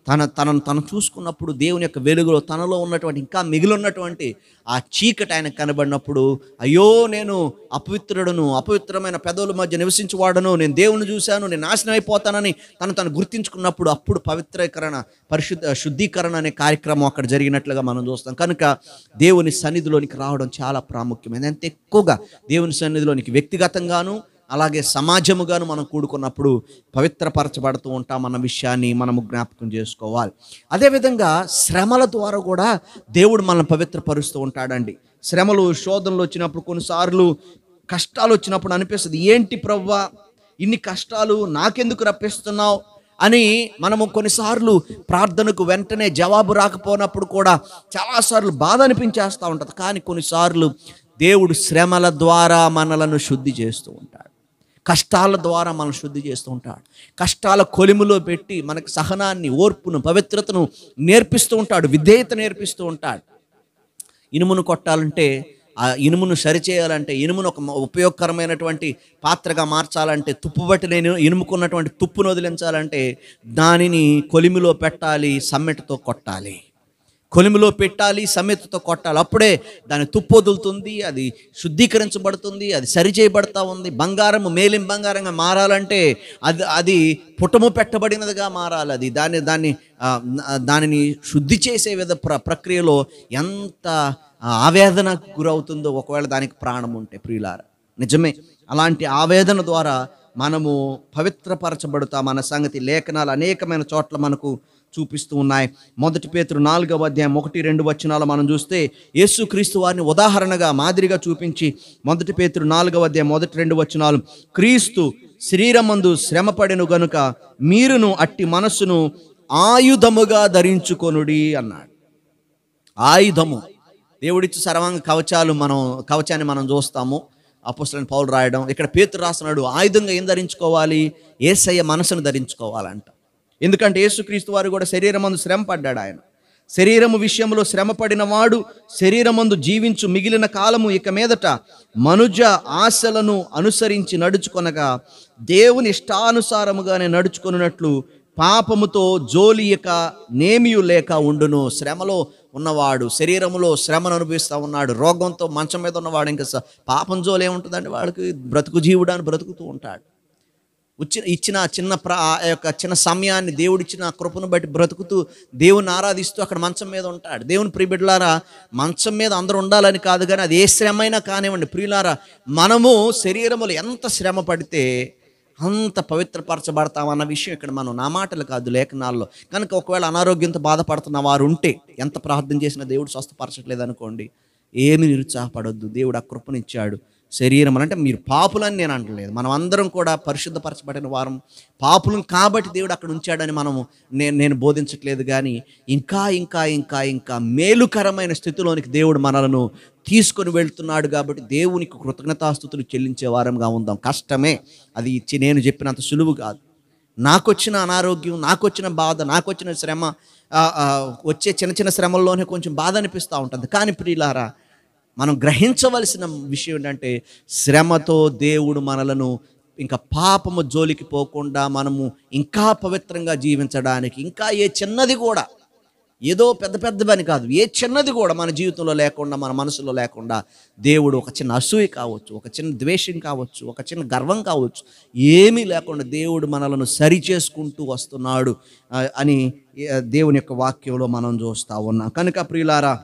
తన తనను తను చూసుకున్నప్పుడు దేవుని యొక్క వెలుగులో తనలో ఉన్నటువంటి ఇంకా మిగిలి ఉన్నటువంటి ఆ చీకటి ఆయనకు కనబడినప్పుడు అయ్యో నేను అపవిత్రుడను అపవిత్రమైన పెదవుల మధ్య నివసించువాడను నేను దేవుని చూశాను నేను నాశనం అయిపోతానని తను తను గుర్తించుకున్నప్పుడు అప్పుడు పవిత్రీకరణ పరిశుద్ధ శుద్ధీకరణ అనే కార్యక్రమం అక్కడ జరిగినట్లుగా మనం చూస్తాం కనుక దేవుని సన్నిధిలోనికి రావడం చాలా ప్రాముఖ్యమైనది అంత ఎక్కువగా దేవుని సన్నిధిలోనికి వ్యక్తిగతంగాను అలాగే సమాజముగాను మనం కూడుకున్నప్పుడు పవిత్రపరచబడుతూ ఉంటాం అన్న విషయాన్ని మనము జ్ఞాపకం చేసుకోవాలి అదేవిధంగా శ్రమల ద్వారా కూడా దేవుడు మనల్ని పవిత్రపరుస్తూ ఉంటాడండి శ్రమలు శోధనలు వచ్చినప్పుడు కొన్నిసార్లు కష్టాలు వచ్చినప్పుడు అనిపిస్తుంది ఏంటి ప్రవ్వా ఇన్ని కష్టాలు నాకెందుకు రప్పిస్తున్నావు అని మనము కొన్నిసార్లు ప్రార్థనకు వెంటనే జవాబు రాకపోయినప్పుడు కూడా చాలాసార్లు బాధ అనిపించేస్తూ ఉంటుంది కానీ కొన్నిసార్లు దేవుడు శ్రమల ద్వారా మనలను శుద్ధి చేస్తూ ఉంటాడు కష్టాల ద్వారా మనం శుద్ధి చేస్తూ ఉంటాడు కష్టాల కొలిములో పెట్టి మనకు సహనాన్ని ఓర్పును పవిత్రతను నేర్పిస్తూ ఉంటాడు విధేయత నేర్పిస్తూ ఉంటాడు ఇనుమును కొట్టాలంటే ఆ ఇనుమును సరిచేయాలంటే ఇనుమును ఒక మ- ఉపయోగకరమైనటువంటి పాత్రగా మార్చాలంటే తుప్పు పట్టిన ఇను- ఇనుముకున్నటువంటి తుప్పును వదిలించాలంటే దానిని కొలిమిలో పెట్టాలి సమ్మెటతో కొట్టాలి కొలిమిలో పెట్టాలి సమ్మెతతో కొట్టాలి అప్పుడే దాని తుప్పు వదులుతుంది అది శుద్ధీకరించబడుతుంది అది సరిచేయబడతా ఉంది బంగారం మేలిం బంగారంగా మారాలంటే అది అది పుటము పెట్టబడినదిగా మారాలి అది దాన్ని దాన్ని ఆ, దానిని శుద్ధి చేసే విధ ప్ర ప్రక్రియలో ఎంత ఆ, ఆవేదనకు గురవుతుందో ఒకవేళ దానికి ప్రాణం ఉంటే ప్రియులార నిజమే అలాంటి ఆవేదన ద్వారా మనము పవిత్రపరచబడుతాం అన్న సంగతి లేఖనాలు అనేకమైన చోట్ల మనకు చూపిస్తూ ఉన్నాయి మొదటి పేతురు నాలుగవ అధ్యాయం ఒకటి రెండు వచనాలు మనం చూస్తే యేసుక్రీస్తు వారిని ఉదాహరణగా మాదిరిగా చూపించి మొదటి పేతురు నాలుగవ అధ్యాయం మొదటి రెండు వచనాలు క్రీస్తు శరీరమందు శ్రమపడెను గనుక మీరును అట్టి మనస్సును ఆయుధముగా ధరించుకొనుడి అన్నాడు ఆయుధము దేవుడిచ్చి సర్వాంగ కవచాలు మనం కవచాన్ని మనం చూస్తాము అపోస్టలైన పౌలు రాయడం ఇక్కడ పేతురు రాస్తున్నాడు ఆయుధంగా ఏం ధరించుకోవాలి ఏసయ్య మనసును ధరించుకోవాలంట ఎందుకంటే యేసుక్రీస్తు వారు కూడా శరీరమందు శ్రమ పడ్డాడు ఆయన శరీరము విషయంలో శ్రమపడిన వాడు శరీరమందు జీవించు మిగిలిన కాలము ఇక మీదట మనుజ ఆశలను అనుసరించి నడుచుకొనగా దేవుని ఇష్టానుసారముగానే నడుచుకొనున్నట్లు పాపముతో జోలియక నేమియు లేక ఉండును శ్రమలో ఉన్నవాడు శరీరములో శ్రమను అనుభవిస్తూ ఉన్నాడు రోగంతో మంచం మీద ఉన్నవాడు ఇంకా స- పాపం జోలు ఏముంటుందండి వాడికి బ్రతుకు జీవుడు అని బ్రతుకుతూ ఉంటాడు వచ్చిన ఇచ్చిన ఆ చిన్న ప్ర ఆ యొక్క చిన్న సమయాన్ని దేవుడిచ్చిన ఆ కృపను బట్టి బ్రతుకుతూ దేవుని ఆరాధిస్తూ అక్కడ మంచం మీద ఉంటాడు దేవుని ప్రియబిడ్డలారా మంచం మీద అందరూ ఉండాలని కాదు కానీ అది ఏ శ్రమ అయినా కానివ్వండి ప్రియులారా మనము శరీరములు ఎంత శ్రమ పడితే అంత పవిత్రపరచబడతామన్న విషయం ఇక్కడ మనం నా మాటలు కాదు లేఖనాల్లో కనుక ఒకవేళ అనారోగ్యంతో బాధపడుతున్న వారు ఉంటే ఎంత ప్రార్థన చేసినా దేవుడు స్వస్థపరచట్లేదు అనుకోండి ఏమి నిరుత్సాహపడొద్దు దేవుడు ఆ కృపనిచ్చాడు శరీరం అని అంటే మీరు పాపులని నేను అంటలేదు మనం అందరం కూడా పరిశుద్ధపరచబడిన వారం పాపులం కాబట్టి దేవుడు అక్కడ ఉంచాడని మనము నేను నేను బోధించట్లేదు కానీ ఇంకా ఇంకా ఇంకా ఇంకా మేలుకరమైన స్థితిలోనికి దేవుడు మనలను తీసుకొని వెళ్తున్నాడు కాబట్టి దేవునికి కృతజ్ఞతాస్థుతులు చెల్లించే వారంగా ఉందాం కష్టమే అది ఇచ్చి నేను చెప్పినంత సులువు కాదు నాకొచ్చిన అనారోగ్యం నాకొచ్చిన బాధ నాకొచ్చిన శ్రమ ఆ, ఆ, వచ్చే చిన్న చిన్న శ్రమల్లోనే కొంచెం బాధ అనిపిస్తూ ఉంటుంది కానీ ప్రియులారా మనం గ్రహించవలసిన విషయం ఏంటంటే శ్రమతో దేవుడు మనలను ఇంకా పాపము జోలికి పోకుండా మనము ఇంకా పవిత్రంగా జీవించడానికి ఇంకా ఏ చిన్నది కూడా ఏదో పెద్ద పెద్ద పని కాదు ఏ చిన్నది కూడా మన జీవితంలో లేకుండా మన మనసులో లేకుండా దేవుడు ఒక చిన్న అసూయ కావచ్చు ఒక చిన్న ద్వేషం కావచ్చు ఒక చిన్న గర్వం కావచ్చు ఏమీ లేకుండా దేవుడు మనలను సరి చేసుకుంటూ వస్తున్నాడు ఆ, అని ఆ, దేవుని యొక్క వాక్యంలో మనం చూస్తూ ఉన్నాం కనుక ప్రియులారా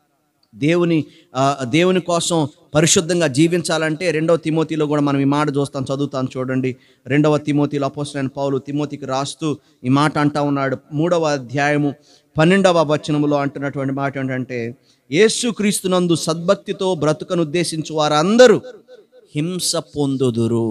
దేవుని ఆ, దేవుని కోసం పరిశుద్ధంగా జీవించాలంటే రెండవ తిమోతిలో కూడా మనం ఈ మాట చూస్తాం చదువుతాం చూడండి రెండవ తిమోతిలో అపోస్టైన పౌలు తిమోతికి రాస్తూ ఈ మాట అంటా ఉన్నాడు మూడవ అధ్యాయము పన్నెండవ వచనములో అంటున్నటువంటి మాట ఏంటంటే యేసుక్రీస్తునందు సద్భక్తితో బ్రతుకను ఉద్దేశించు వారందరూ హింస పొందుదురు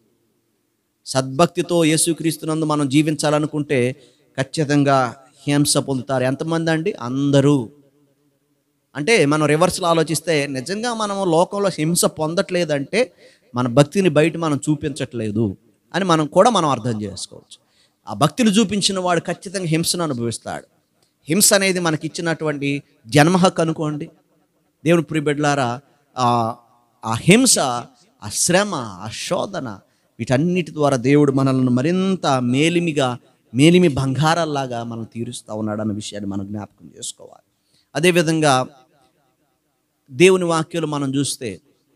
సద్భక్తితో యేసుక్రీస్తునందు మనం జీవించాలనుకుంటే ఖచ్చితంగా హింస పొందుతారు ఎంతమంది అండి అందరూ అంటే మనం రివర్స్లో ఆలోచిస్తే నిజంగా మనం లోకంలో హింస పొందట్లేదంటే మన భక్తిని బయట మనం చూపించట్లేదు అని మనం కూడా మనం అర్థం చేసుకోవచ్చు ఆ భక్తిని చూపించిన వాడు ఖచ్చితంగా హింసను అనుభవిస్తాడు హింస అనేది మనకి ఇచ్చినటువంటి జన్మ హక్కు అనుకోండి దేవుని ప్రియబిడ్లారా ఆ ఆ హింస ఆ శ్రమ ఆ శోధన వీటన్నిటి ద్వారా దేవుడు మనల్ని మరింత మేలిమిగా మేలిమి బంగారాల్లాగా మనం తీరుస్తూ ఉన్నాడు అన్న విషయాన్ని మనం జ్ఞాపకం చేసుకోవాలి అదేవిధంగా దేవుని వాక్యాలు మనం చూస్తే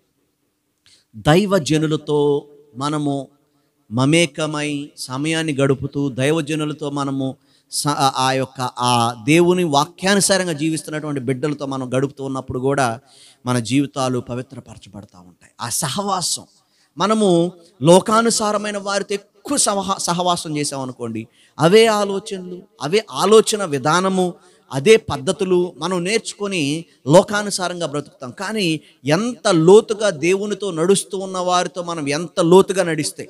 దైవజనులతో మనము మమేకమై సమయాన్ని గడుపుతూ దైవజనులతో మనము స- ఆ యొక్క ఆ దేవుని వాక్యానుసారంగా జీవిస్తున్నటువంటి బిడ్డలతో మనం గడుపుతూ ఉన్నప్పుడు కూడా మన జీవితాలు పవిత్రపరచబడతా ఉంటాయి ఆ సహవాసం మనము లోకానుసారమైన వారితో ఎక్కువ సహ సహవాసం చేసామనుకోండి అవే ఆలోచనలు అవే ఆలోచన విధానము అదే పద్ధతులు మనం నేర్చుకొని లోకానుసారంగా బ్రతుకుతాం కానీ ఎంత లోతుగా దేవునితో నడుస్తూ ఉన్న వారితో మనం ఎంత లోతుగా నడిస్తే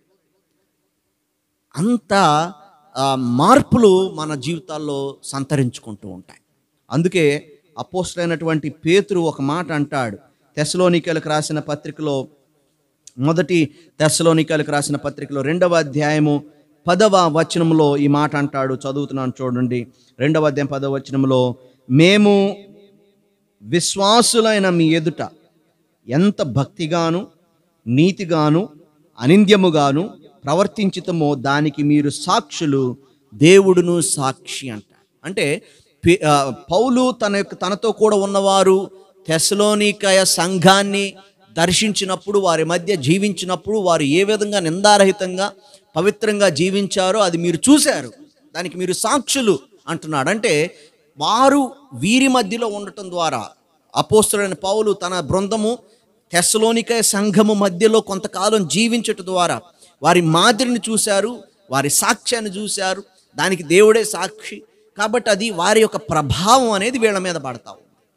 అంత ఆ, మార్పులు మన జీవితాల్లో సంతరించుకుంటూ ఉంటాయి అందుకే అపోస్టైనటువంటి పేతురు ఒక మాట అంటాడు తెసలోనికలకు రాసిన పత్రికలో మొదటి తెస్సలోనికలకు రాసిన పత్రికలో రెండవ అధ్యాయము పదవ వచనంలో ఈ మాట అంటాడు చదువుతున్నాను చూడండి రెండవ అధ్యాయం పదవ వచనంలో మేము విశ్వాసులైన మీ ఎదుట ఎంత భక్తిగాను నీతిగాను అనింద్యముగాను ప్రవర్తించితమో దానికి మీరు సాక్షులు దేవుడును సాక్షి అంటారు అంటే పి- ఆ, పౌలు తన యొక్క తనతో కూడా ఉన్నవారు తెసలోనికయ సంఘాన్ని దర్శించినప్పుడు వారి మధ్య జీవించినప్పుడు వారు ఏ విధంగా నిందారహితంగా పవిత్రంగా జీవించారో అది మీరు చూశారు దానికి మీరు సాక్షులు అంటున్నాడు అంటే వారు వీరి మధ్యలో ఉండటం ద్వారా అపోస్తుడైన పౌలు తన బృందము తెస్సలోనిక సంఘము మధ్యలో కొంతకాలం జీవించటం ద్వారా వారి మాదిరిని చూశారు వారి సాక్ష్యాన్ని చూశారు దానికి దేవుడే సాక్షి కాబట్టి అది వారి యొక్క ప్రభావం అనేది వీళ్ళ మీద పడతావు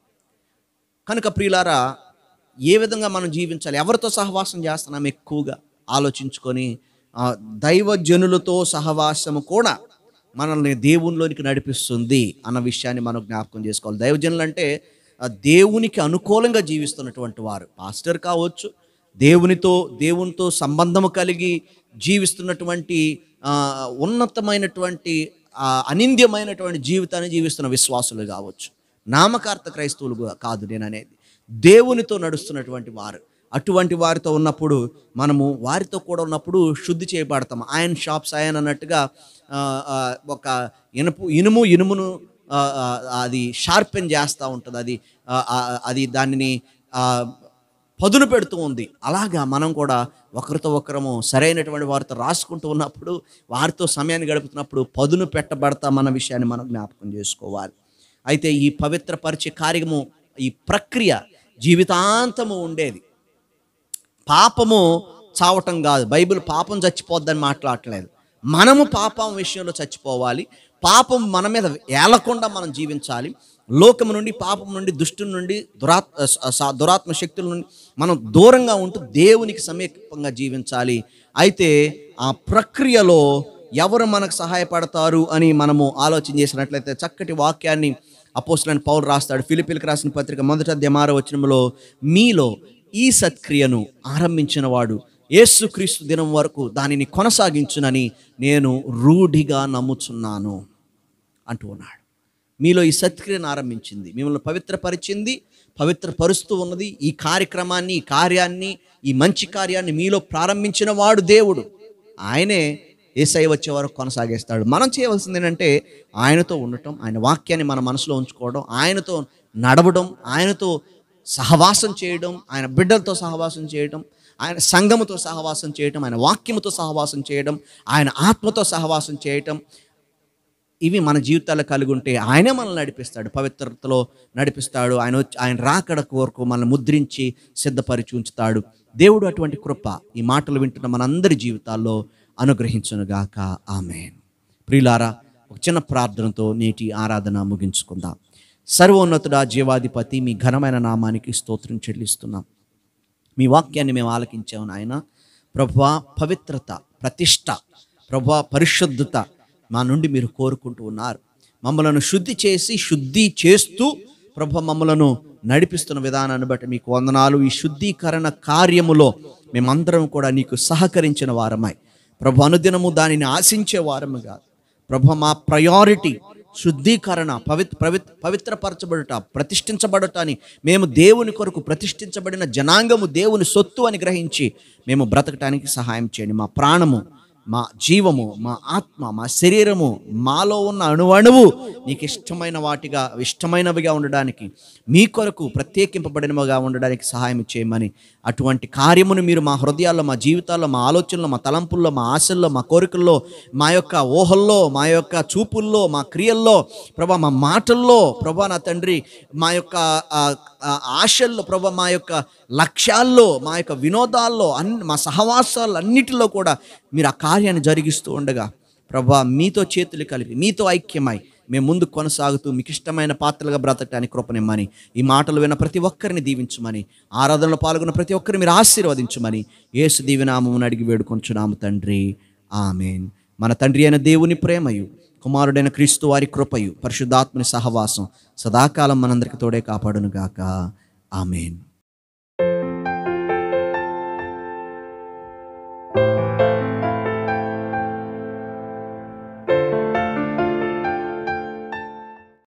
కనుక ప్రియులారా ఏ విధంగా మనం జీవించాలి ఎవరితో సహవాసం చేస్తున్నాం ఎక్కువగా ఆలోచించుకొని ఆ, దైవజనులతో సహవాసము కూడా మనల్ని దేవునిలోనికి నడిపిస్తుంది అన్న విషయాన్ని మనం జ్ఞాపకం చేసుకోవాలి దైవజనులు అంటే ఆ, దేవునికి అనుకూలంగా జీవిస్తున్నటువంటి వారు పాస్టర్ కావచ్చు దేవునితో దేవునితో సంబంధము కలిగి జీవిస్తున్నటువంటి ఆ, ఉన్నతమైనటువంటి ఆ, అనింద్యమైనటువంటి జీవితాన్ని జీవిస్తున్న విశ్వాసులు కావచ్చు నామకార్థ క్రైస్తవులు గా- కాదు నేను అనేది దేవునితో నడుస్తున్నటువంటి వారు అటువంటి వారితో ఉన్నప్పుడు మనము వారితో కూడా ఉన్నప్పుడు శుద్ధి చేయబడతాం ఆయన షాప్స్ ఆయన అన్నట్టుగా ఆ, ఆ, ఒక ఇనుపు ఇనుము ఇనుమును ఆ, ఆ, అది షార్పెన్ చేస్తూ ఉంటుంది అది ఆ, ఆ, అది దానిని ఆ, పదును పెడుతూ ఉంది అలాగా మనం కూడా ఒకరితో ఒకరము సరైనటువంటి వారితో రాసుకుంటూ ఉన్నప్పుడు వారితో సమయాన్ని గడుపుతున్నప్పుడు పదును పెట్టబడతామన్న విషయాన్ని మనం జ్ఞాపకం చేసుకోవాలి అయితే ఈ పవిత్రపరిచే కార్యము ఈ ప్రక్రియ జీవితాంతము ఉండేది పాపము చావటం కాదు బైబిల్ పాపం చచ్చిపోద్దని మాట్లాడట్లేదు మనము పాపం విషయంలో చచ్చిపోవాలి పాపం మన మీద ఏలకుండా మనం జీవించాలి లోకము నుండి పాపం నుండి దుష్టు నుండి దురాత్ స- స- దురాత్మ శక్తుల నుండి మనం దూరంగా ఉంటూ దేవునికి సమీపంగా జీవించాలి అయితే ఆ ప్రక్రియలో ఎవరు మనకు సహాయపడతారు అని మనము ఆలోచన చేసినట్లయితే చక్కటి వాక్యాన్ని అపోస్తులైన పౌలు రాస్తాడు ఫిలిపిలకు రాసిన పత్రిక మొదట అధ్యాయ వచనంలో మీలో ఈ సత్క్రియను ఆరంభించిన వాడు యేసుక్రీస్తు దినం వరకు దానిని కొనసాగించునని నేను రూఢిగా నమ్ముచున్నాను అంటూ ఉన్నాడు మీలో ఈ సత్క్రియను ఆరంభించింది మిమ్మల్ని పవిత్రపరిచింది పవిత్రపరుస్తూ ఉన్నది ఈ కార్యక్రమాన్ని ఈ కార్యాన్ని ఈ మంచి కార్యాన్ని మీలో ప్రారంభించిన వాడు దేవుడు ఆయనే ఏసై వచ్చే వరకు కొనసాగిస్తాడు మనం చేయవలసింది ఏంటంటే ఆయనతో ఉండటం ఆయన వాక్యాన్ని మన మనసులో ఉంచుకోవడం ఆయనతో నడవడం ఆయనతో సహవాసం చేయడం ఆయన బిడ్డలతో సహవాసం చేయడం ఆయన సంఘముతో సహవాసం చేయటం ఆయన వాక్యముతో సహవాసం చేయడం ఆయన ఆత్మతో సహవాసం చేయటం ఇవి మన జీవితాల్లో కలిగి ఉంటే ఆయనే మనల్ని నడిపిస్తాడు పవిత్రతలో నడిపిస్తాడు ఆయన వచ్చి ఆయన రాకడ కోరకు మనల్ని ముద్రించి సిద్ధపరిచి ఉంచుతాడు దేవుడు అటువంటి కృప ఈ మాటలు వింటున్న మనందరి జీవితాల్లో అనుగ్రహించునుగాక ఆమె ప్రియులారా ఒక చిన్న ప్రార్థనతో నేటి ఆరాధన ముగించుకుందాం సర్వోన్నతుడా జీవాధిపతి మీ ఘనమైన నామానికి స్తోత్రం చెల్లిస్తున్నాం మీ వాక్యాన్ని మేము ఆలకించాము నాయన ప్రభా పవిత్రత ప్రతిష్ట ప్రభా పరిశుద్ధత మా నుండి మీరు కోరుకుంటూ ఉన్నారు మమ్మలను శుద్ధి చేసి శుద్ధి చేస్తూ ప్రభ మమ్మలను నడిపిస్తున్న విధానాన్ని బట్టి మీకు వందనాలు ఈ శుద్ధీకరణ కార్యములో మేమందరం కూడా నీకు సహకరించిన వారమై ప్రభు అనుదినము దానిని ఆశించే వారము కాదు ప్రభు మా ప్రయారిటీ శుద్ధీకరణ పవిత్ర పవిత్ర పవిత్రపరచబడుట ప్రతిష్ఠించబడట అని మేము దేవుని కొరకు ప్రతిష్ఠించబడిన జనాంగము దేవుని సొత్తు అని గ్రహించి మేము బ్రతకటానికి సహాయం చేయండి మా ప్రాణము మా జీవము మా ఆత్మ మా శరీరము మాలో ఉన్న అణువణువు నీకు ఇష్టమైన వాటిగా ఇష్టమైనవిగా ఉండడానికి మీ కొరకు ప్రత్యేకింపబడినవిగా ఉండడానికి సహాయం చేయమని అటువంటి కార్యమును మీరు మా హృదయాల్లో మా జీవితాల్లో మా ఆలోచనలో మా తలంపుల్లో మా ఆశల్లో మా కోరికల్లో మా యొక్క ఊహల్లో మా యొక్క చూపుల్లో మా క్రియల్లో ప్రభా మా మాటల్లో ప్రభా నా తండ్రి మా యొక్క ఆ, ఆ ఆశల్లో ప్రభా మా యొక్క లక్ష్యాల్లో మా యొక్క వినోదాల్లో అన్ని మా సహవాసాలు అన్నిటిలో కూడా మీరు ఆ కార్యాన్ని జరిగిస్తూ ఉండగా ప్రభా మీతో చేతులు కలిపి మీతో ఐక్యమై మేము ముందు కొనసాగుతూ మీకు ఇష్టమైన పాత్రలుగా బ్రతకడానికి కృపనిమ్మని ఈ మాటలు విన్న ప్రతి ఒక్కరిని దీవించమని ఆరాధనలో పాల్గొన్న ప్రతి ఒక్కరిని మీరు ఆశీర్వదించమని యేసు దీవెనామమును అడిగి వేడుకొంచున్నాము తండ్రి ఆమెన్ మన తండ్రి అయిన దేవుని ప్రేమయు కుమారుడైన క్రీస్తు వారి కృపయు పరిశుద్ధాత్మని సహవాసం సదాకాలం మనందరికి తోడే కాపాడును గాక ఆమెన్